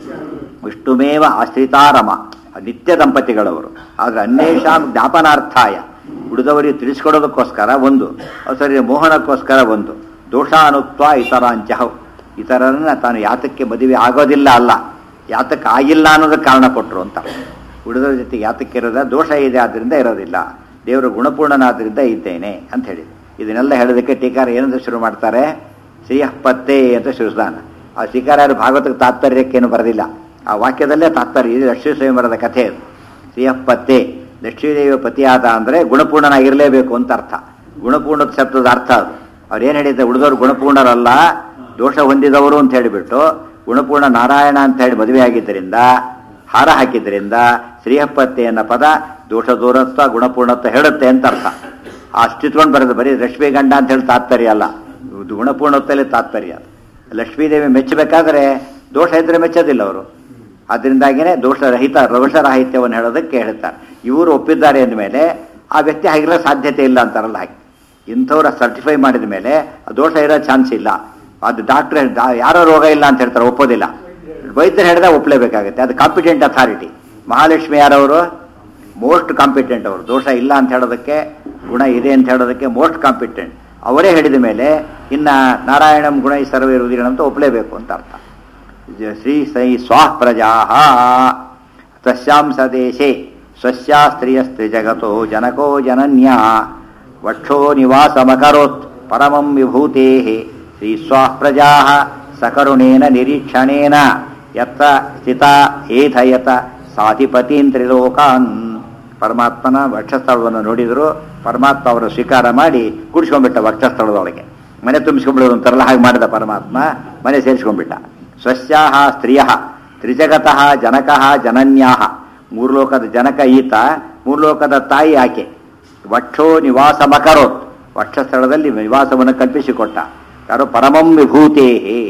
ವಿಷ್ಣುಮೇವ ಆಶ್ರಿತಾರಮ ನಿತ್ಯ ದಂಪತಿಗಳವರು ಆದರೆ ಅನ್ಯೇಷಾಂ ಜ್ಞಾಪನಾರ್ಥಾಯ ಉಳಿದವರಿಗೆ ತಿಳಿಸ್ಕೊಡೋದಕ್ಕೋಸ್ಕರ ಒಂದು ಸರಿ ಮೋಹನಕ್ಕೋಸ್ಕರ ಒಂದು ದೋಷಾನುತ್ವ ಇತರಾಂಚಹವು ಇತರರನ್ನ ತಾನು ಯಾತಕ್ಕೆ ಮದುವೆ ಆಗೋದಿಲ್ಲ ಅಲ್ಲ ಯಾತಕ್ಕೆ ಆಗಿಲ್ಲ ಅನ್ನೋದಕ್ಕೆ ಕಾರಣ ಕೊಟ್ಟರು ಅಂತ ಉಳಿದವ್ರ ಜೊತೆಗೆ ಯಾತಕ್ಕೆ ಇರೋದ ದೋಷ ಇದೆ ಆದ್ದರಿಂದ ಇರೋದಿಲ್ಲ ದೇವರು ಗುಣಪೂರ್ಣನಾದ್ರಿಂದ ಇದ್ದೇನೆ ಅಂತ ಹೇಳಿ ಇದನ್ನೆಲ್ಲ ಹೇಳೋದಕ್ಕೆ ಟೀಕಾರ ಏನಂತ ಶುರು ಮಾಡ್ತಾರೆ ಶ್ರೀಯಪ್ಪತ್ತೆ ಅಂತ ಶುರುದಾನ ಆ ಶ್ರೀಕಾರ್ಯರು ಭಾಗವತಕ್ಕೆ ತಾತ್ಪರ್ಯಕ್ಕೇನು ಬರೆದಿಲ್ಲ ಆ ವಾಕ್ಯದಲ್ಲೇ ತಾತ್ಪರ್ಯ ಇದು ಲಕ್ಷ್ಮೀ ಸ್ವಯಂವರದ ಕಥೆ ಅದು ಶ್ರೀಯಪ್ಪತ್ತೆ ಲಕ್ಷ್ಮೀದೇವಿಯ ಪತಿಯಾದ ಅಂದರೆ ಗುಣಪೂರ್ಣನಾಗಿರಲೇಬೇಕು ಅಂತ ಅರ್ಥ ಗುಣಪೂರ್ಣದ ಶಬ್ದದ ಅರ್ಥ ಅದು ಅವ್ರು ಏನು ಹೇಳಿದ್ದೆ ಉಳಿದವರು ಗುಣಪೂರ್ಣರಲ್ಲ ದೋಷ ಹೊಂದಿದವರು ಅಂತ ಹೇಳಿಬಿಟ್ಟು ಗುಣಪೂರ್ಣ ನಾರಾಯಣ ಅಂತ ಹೇಳಿ ಮದುವೆ ಆಗಿದ್ದರಿಂದ ಹಾರ ಹಾಕಿದ್ದರಿಂದ ಶ್ರೀಹಪ್ಪತ್ತೆ ಅನ್ನೋ ಪದ ದೋಷ ದೂರತ್ವ ಗುಣಪೂರ್ಣತ್ವ ಹೇಳುತ್ತೆ ಅಂತ ಅರ್ಥ ಅಷ್ಟಿತ್ಕೊಂಡು ಬರೋದು ಬರೀ ಲಕ್ಷ್ಮೀ ಗಂಡ ಅಂತ ಹೇಳಿ ತಾತ್ಪರ್ಯ ಅಲ್ಲ ಇದು ಗುಣಪೂರ್ಣತ್ವದಲ್ಲಿ ತಾತ್ಪರ್ಯ ಅದು ಲಕ್ಷ್ಮೀದೇವಿ ಮೆಚ್ಚಬೇಕಾದ್ರೆ ದೋಷ ಇದ್ರೆ ಮೆಚ್ಚೋದಿಲ್ಲ ಅವರು ಅದರಿಂದಾಗಿನೇ ದೋಷರಹಿತ ರೋಷರಾಹಿತ್ಯವನ್ನು ಹೇಳೋದಕ್ಕೆ ಹೇಳ್ತಾರೆ ಇವರು ಒಪ್ಪಿದ್ದಾರೆ ಅಂದಮೇಲೆ ಆ ವ್ಯಕ್ತಿ ಆಗಿರೋ ಸಾಧ್ಯತೆ ಇಲ್ಲ ಅಂತಾರಲ್ಲ ಹಾಗೆ ಇಂಥವ್ರ ಸರ್ಟಿಫೈ ಮಾಡಿದ ಮೇಲೆ ಆ ದೋಷ ಇರೋ ಚಾನ್ಸ್ ಇಲ್ಲ ಅದು ಡಾಕ್ಟ್ರ್ ಯಾರೋ ರೋಗ ಇಲ್ಲ ಅಂತ ಹೇಳ್ತಾರೆ ಒಪ್ಪೋದಿಲ್ಲ ವೈದ್ಯರು ಹೇಳಿದಾಗ ಒಪ್ಪಲೇಬೇಕಾಗುತ್ತೆ ಅದು ಕಾಂಪಿಟೆಂಟ್ ಅಥಾರಿಟಿ ಮಹಾಲಕ್ಷ್ಮಿ ಯಾರವರು ಮೋಸ್ಟ್ ಕಾಂಪಿಟೆಂಟ್ ಅವರು ದೋಷ ಇಲ್ಲ ಅಂತ ಹೇಳೋದಕ್ಕೆ ಗುಣ ಇದೆ ಅಂತ ಹೇಳೋದಕ್ಕೆ ಮೋಸ್ಟ್ ಕಾಂಪಿಟೆಂಟ್ ಅವರೇ ಹೇಳಿದ ಮೇಲೆ ಇನ್ನ ನಾರಾಯಣಂ ಗುಣ ಈ ಸರ್ವೇ ಇರುವುದಿಲ್ಲ ಅಂತ ಒಪ್ಪಲೇಬೇಕು ಅಂತ ಅರ್ಥ ಜ- ಶ್ರೀ ಸೈ ಸ್ವಾಃ ಪ್ರಜಾ ತಸ್ಯಾಂ ಸದೇಶೆ ಸ್ವಸ್ಯಾ ಸ್ತ್ರೀಯಸ್ತ್ರಿ ಜಗತೋ ಜನಕೋ ಜನನ್ಯ ವಕ್ಷೋ ನಿವಾಸಮಕರೋತ್ ಪರಮಂ ವಿಭೂತೆ ಶ್ರೀ ಸ್ವಾಃ ಪ್ರಜಾ ಸಕರುಣೇನ ನಿರೀಕ್ಷಣೇನ ಯತ್ರ ಸ್ಥಿತ ಏಧಯತ ಸಾಧಿಪತೀನ್ ತ್ರಿಲೋಕಾನ್ ಪರಮಾತ್ಮನ ವಕ್ಷಸ್ಥಳವನ್ನು ನೋಡಿದ್ರು ಪರಮಾತ್ಮ ಅವರು ಸ್ವೀಕಾರ ಮಾಡಿ ಕುಡಿಸ್ಕೊಂಡ್ಬಿಟ್ಟ ವಕ್ಷಸ್ಥಳದೊಳಗೆ ಮನೆ ತುಂಬಿಸ್ಕೊಂಡ್ಬಿಡೋದು ಅಂತಾರಲ್ಲ ಹಾಗೆ ಮಾಡಿದ ಪರಮಾತ್ಮ ಮನೆ ಸೇರಿಸ್ಕೊಂಡ್ಬಿಟ್ಟ ಸ್ವಸ್ಯಾಹ ಸ್ತ್ರೀಯ ತ್ರಿಜಗತಃ ಜನಕಃ ಜನನ್ಯಾಹ ಮೂರ್ಲೋಕದ ಜನಕ ಈತ ಮೂರ್ಲೋಕದ ತಾಯಿ ಆಕೆ ವಕ್ಷೋ ನಿವಾಸ ಮಕರೋತ್ ವಕ್ಷಸ್ಥಳದಲ್ಲಿ ನಿವಾಸವನ್ನು ಕಲ್ಪಿಸಿಕೊಟ್ಟ ಯಾರು ಪರಮಂ ವಿಭೂತೇ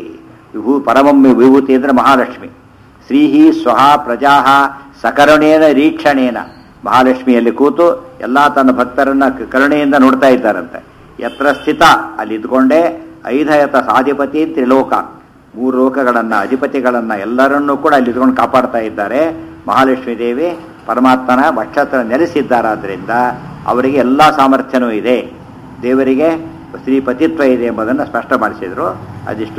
ವಿಭೂ ಪರಮಂ ವಿಭೂತಿ ಅಂದರೆ ಮಹಾಲಕ್ಷ್ಮಿ ಶ್ರೀಹಿ ಸ್ವಹ ಪ್ರಜಾ ಸಕರುಣೇನ ರೀಕ್ಷಣೇನ ಮಹಾಲಕ್ಷ್ಮಿಯಲ್ಲಿ ಕೂತು ಎಲ್ಲ ತನ್ನ ಭಕ್ತರನ್ನ ಕ- ಕರುಣೆಯಿಂದ ನೋಡ್ತಾ ಇದ್ದಾರಂತೆ ಯತ್ರ ಸ್ಥಿತ ಅಲ್ಲಿ ಇದ್ಕೊಂಡೇ ಐದಯತ ಸಾಧಿಪತಿ ತ್ರಿಲೋಕ ಮೂರು ಲೋಕಗಳನ್ನ ಅಧಿಪತಿಗಳನ್ನ ಎಲ್ಲರನ್ನೂ ಕೂಡ ಅಲ್ಲಿ ಇದ್ಕೊಂಡು ಕಾಪಾಡ್ತಾ ಇದ್ದಾರೆ ಮಹಾಲಕ್ಷ್ಮೀ ದೇವಿ ಪರಮಾತ್ಮನ ವಕ್ಷತ್ರ ನೆಲೆಸಿದ್ದಾರಾದ್ರಿಂದ ಅವರಿಗೆ ಎಲ್ಲ ಸಾಮರ್ಥ್ಯನೂ ಇದೆ ದೇವರಿಗೆ ಶ್ರೀಪತಿತ್ವ ಇದೆ ಎಂಬುದನ್ನು ಸ್ಪಷ್ಟ ಮಾಡಿಸಿದ್ರು ಅದಿಷ್ಟು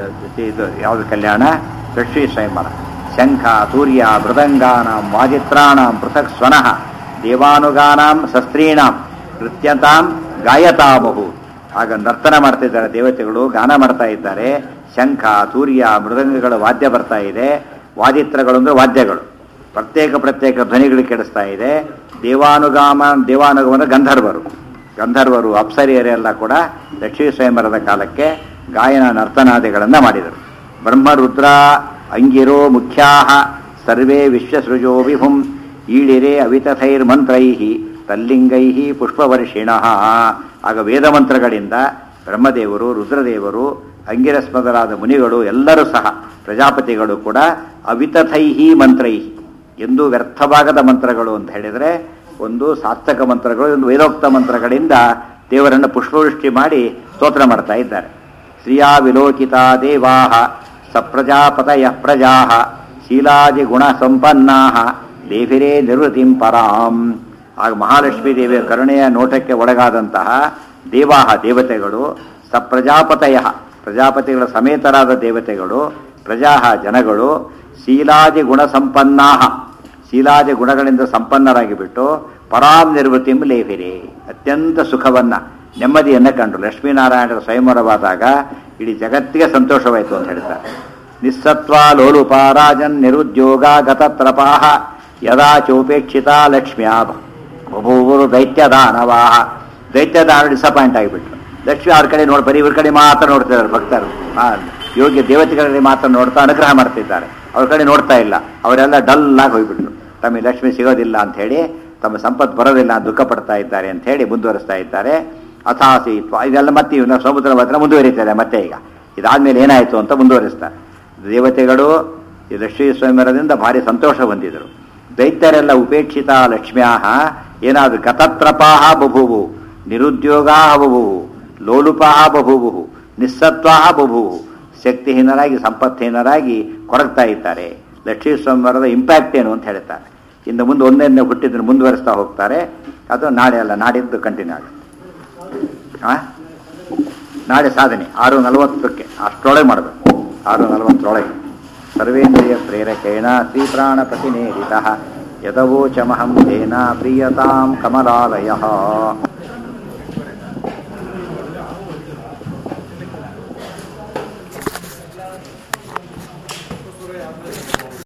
ಇದು ಯಾವುದು ಕಲ್ಯಾಣ ಲಕ್ಷ್ಮೀ ಸ್ವಯಂವರ ಶಂಖ ಸೂರ್ಯ ಮೃದಂಗಾನಾಂ ವಾದಿತ್ರಾಣಾಂ ಪೃಥಕ್ ಸ್ವನಃ ದೇವಾನುಗಾನಾಂ ಶಸ್ತ್ರೀಣಾಂ ನೃತ್ಯತಾಂ ಗಾಯತಾಮಹು ಆಗ ನರ್ತನ ಮಾಡ್ತಿದ್ದಾರೆ ದೇವತೆಗಳು ಗಾನ ಮಾಡ್ತಾ ಇದ್ದಾರೆ ಶಂಖ ಸೂರ್ಯ ಮೃದಂಗಗಳ ವಾದ್ಯ ಬರ್ತಾ ಇದೆ ವಾದಿತ್ರಗಳು ಅಂದ್ರೆ ವಾದ್ಯಗಳು ಪ್ರತ್ಯೇಕ ಪ್ರತ್ಯೇಕ ಧ್ವನಿಗಳು ಕೆಡಿಸ್ತಾ ಇದೆ ದೇವಾನುಗಾಮ ದೇವಾನುಗಮನ ಗಂಧರ್ವರು ಗಂಧರ್ವರು ಅಪ್ಸರಿಯರೆಲ್ಲ ಕೂಡ ಲಕ್ಷ್ಮೀ ಸ್ವಯಂವರದ ಕಾಲಕ್ಕೆ ಗಾಯನ ನರ್ತನಾದಿಗಳನ್ನು ಮಾಡಿದರು ಬ್ರಹ್ಮ ರುದ್ರ ಅಂಗಿರೋ ಮುಖ್ಯಾ ಸರ್ವೇ ವಿಶ್ವಸೃಜೋ ವಿಭುಂ ಈಳಿರೆ ಅವಿತಥೈರ್ಮಂತ್ರೈ ತಲ್ಲಿಂಗೈ ಪುಷ್ಪವರ್ಷಿಣ ಆಗ ವೇದ ಮಂತ್ರಗಳಿಂದ ಬ್ರಹ್ಮದೇವರು ರುದ್ರದೇವರು ಅಂಗಿರಸ್ ಮೊದಲಾದ ಮುನಿಗಳು ಎಲ್ಲರೂ ಸಹ ಪ್ರಜಾಪತಿಗಳು ಕೂಡ ಅವಿತಥೈಹಿ ಮಂತ್ರೈ ಎಂದು ವ್ಯರ್ಥವಾಗದ ಮಂತ್ರಗಳು ಅಂತ ಹೇಳಿದರೆ ಒಂದು ಸಾರ್ಥಕ ಮಂತ್ರಗಳು ಒಂದು ವೇದೋಕ್ತ ಮಂತ್ರಗಳಿಂದ ದೇವರನ್ನು ಪುಷ್ಪವೃಷ್ಟಿ ಮಾಡಿ ಸ್ತೋತ್ರ ಮಾಡ್ತಾ ಇದ್ದಾರೆ ಶ್ರಿಯಾ ವಿಲೋಕಿತ ದೇವಾ ಸಪ್ರಜಾಪತಯ ಪ್ರಜಾ ಶೀಲಾದಿ ಗುಣ ಸಂಪನ್ನಾ ದೇವಿರೇ ನಿರ್ವೃತಿಂ ಪರಾಂ ಆಗ ಮಹಾಲಕ್ಷ್ಮೀ ದೇವಿಯ ಕರುಣೆಯ ನೋಟಕ್ಕೆ ಒಳಗಾದಂತಹ ದೇವಾಹ ದೇವತೆಗಳು ಸಪ್ರಜಾಪತಯ ಪ್ರಜಾಪತಿಗಳ ಸಮೇತರಾದ ದೇವತೆಗಳು ಪ್ರಜಾ ಜನಗಳು ಶೀಲಾದಿ ಗುಣ ಸಂಪನ್ನಾಹ ಶೀಲಾದಿ ಗುಣಗಳಿಂದ ಸಂಪನ್ನರಾಗಿ ಬಿಟ್ಟು ಪರಾಂ ನಿರ್ವೃತಿಂ ಲೇಹಿರೆ ಅತ್ಯಂತ ಸುಖವನ್ನ ನೆಮ್ಮದಿಯನ್ನ ಕಂಡು ಲಕ್ಷ್ಮೀನಾರಾಯಣರ ಸ್ವಯಂವರವಾದಾಗ ಇಡೀ ಜಗತ್ತಿಗೆ ಸಂತೋಷವಾಯಿತು ಅಂತ ಹೇಳ್ತಾರೆ ನಿಸ್ಸತ್ವ ಲೋಲುಪ ರಾಜನ್ ನಿರುದ್ಯೋಗ ಗತತ್ರಪಾಹ ಯದಾ ಚೋಪೇಕ್ಷಿತ ಲಕ್ಷ್ಮ್ಯಾ ಬಭೂವರು ದೈತ್ಯದಾನವಾಹ ದೈತ್ಯದಾನ ಡಿಸಪಾಯಿಂಟ್ ಆಗಿಬಿಟ್ರು ಲಕ್ಷ್ಮಿ ಅವ್ರ ಕಡೆ ನೋಡಿ ಬರೀ ಇವ್ರ ಕಡೆ ಮಾತ್ರ ನೋಡ್ತಿದ್ದಾರೆ ಭಕ್ತರು ಆ, ಯೋಗ್ಯ ದೇವತೆಗಳ ಕಡೆ ಮಾತ್ರ ನೋಡ್ತಾ ಅನುಗ್ರಹ ಮಾಡ್ತಿದ್ದಾರೆ ಅವ್ರ ಕಡೆ ನೋಡ್ತಾ ಇಲ್ಲ ಅವರೆಲ್ಲ ಡಲ್ ಆಗಿ ಹೋಗ್ಬಿಟ್ರು ತಮಗೆ ಲಕ್ಷ್ಮಿ ಸಿಗೋದಿಲ್ಲ ಅಂತ ಹೇಳಿ ತಮ್ಮ ಸಂಪತ್ತು ಬರೋದಿಲ್ಲ ಅಂತ ದುಃಖ ಪಡ್ತಾ ಇದ್ದಾರೆ ಅಂತ ಹೇಳಿ ಮುಂದುವರಿಸ್ತಾ ಇದ್ದಾರೆ ಅಥಾಸಿ ತ್ವ- ಇದೆಲ್ಲ ಮತ್ತೆ ಇವನ್ನ ಸಮುದ್ರ ಮಾತ್ರ ಮುಂದುವರಿತಾರೆ ಮತ್ತೆ ಈಗ ಇದಾದ್ಮೇಲೆ ಏನಾಯಿತು ಅಂತ ಮುಂದುವರಿಸ್ತಾರೆ ದೇವತೆಗಳು ಈ ಲಕ್ಷ್ಮೀ ಸ್ವಯಂವರದಿಂದ ಭಾರಿ ಸಂತೋಷ ಹೊಂದಿದರು ದೈತ್ಯರೆಲ್ಲ ಉಪೇಕ್ಷಿತ ಲಕ್ಷ್ಮ್ಯಾಹ ಏನಾದ್ರು ಗತತ್ರಪಾಹ ಬಭೂವು ನಿರುದ್ಯೋಗಾ ಬಭೂವು ಲೋಲುಪಾಹ ಬಭೂವು ನಿಸ್ಸತ್ವಾಹ ಬಭೂವು ಶಕ್ತಿಹೀನರಾಗಿ ಸಂಪತ್ಹೀನರಾಗಿ ಕೊರಗ್ತಾ ಇದ್ದಾರೆ ಲಕ್ಷ್ಮೀ ಸ್ವಯಂವರದ ಇಂಪ್ಯಾಕ್ಟ್ ಏನು ಅಂತ ಹೇಳ್ತಾರೆ ಇನ್ನು ಮುಂದೆ ಒಂದೊಂದೇ ಹುಟ್ಟಿದ್ರೆ ಮುಂದುವರಿಸ್ತಾ ಹೋಗ್ತಾರೆ ಅದು ನಾಳೆ ಅಲ್ಲ ನಾಡಿದ್ದು ಕಂಟಿನ್ಯೂ ಆಗುತ್ತೆ ಆ? ನಾಳೆ ಸಾಧನೆ ಆರು ನಲವತ್ತಕ್ಕೆ ಅಷ್ಟರೊಳಗೆ ಮಾಡಬೇಕು ಆರು ನಲವತ್ತರೊಳಗೆ ಸರ್ವೇಂದ್ರಿಯ ಪ್ರೇರಕೇಣ ಶ್ರೀಪ್ರಾಣ ಪ್ರತಿನೇರಿತ ಯದವೋಚಮಹಂ ತೇನ ಪ್ರೀಯತಾಂ ಕಮಲಾಲಯ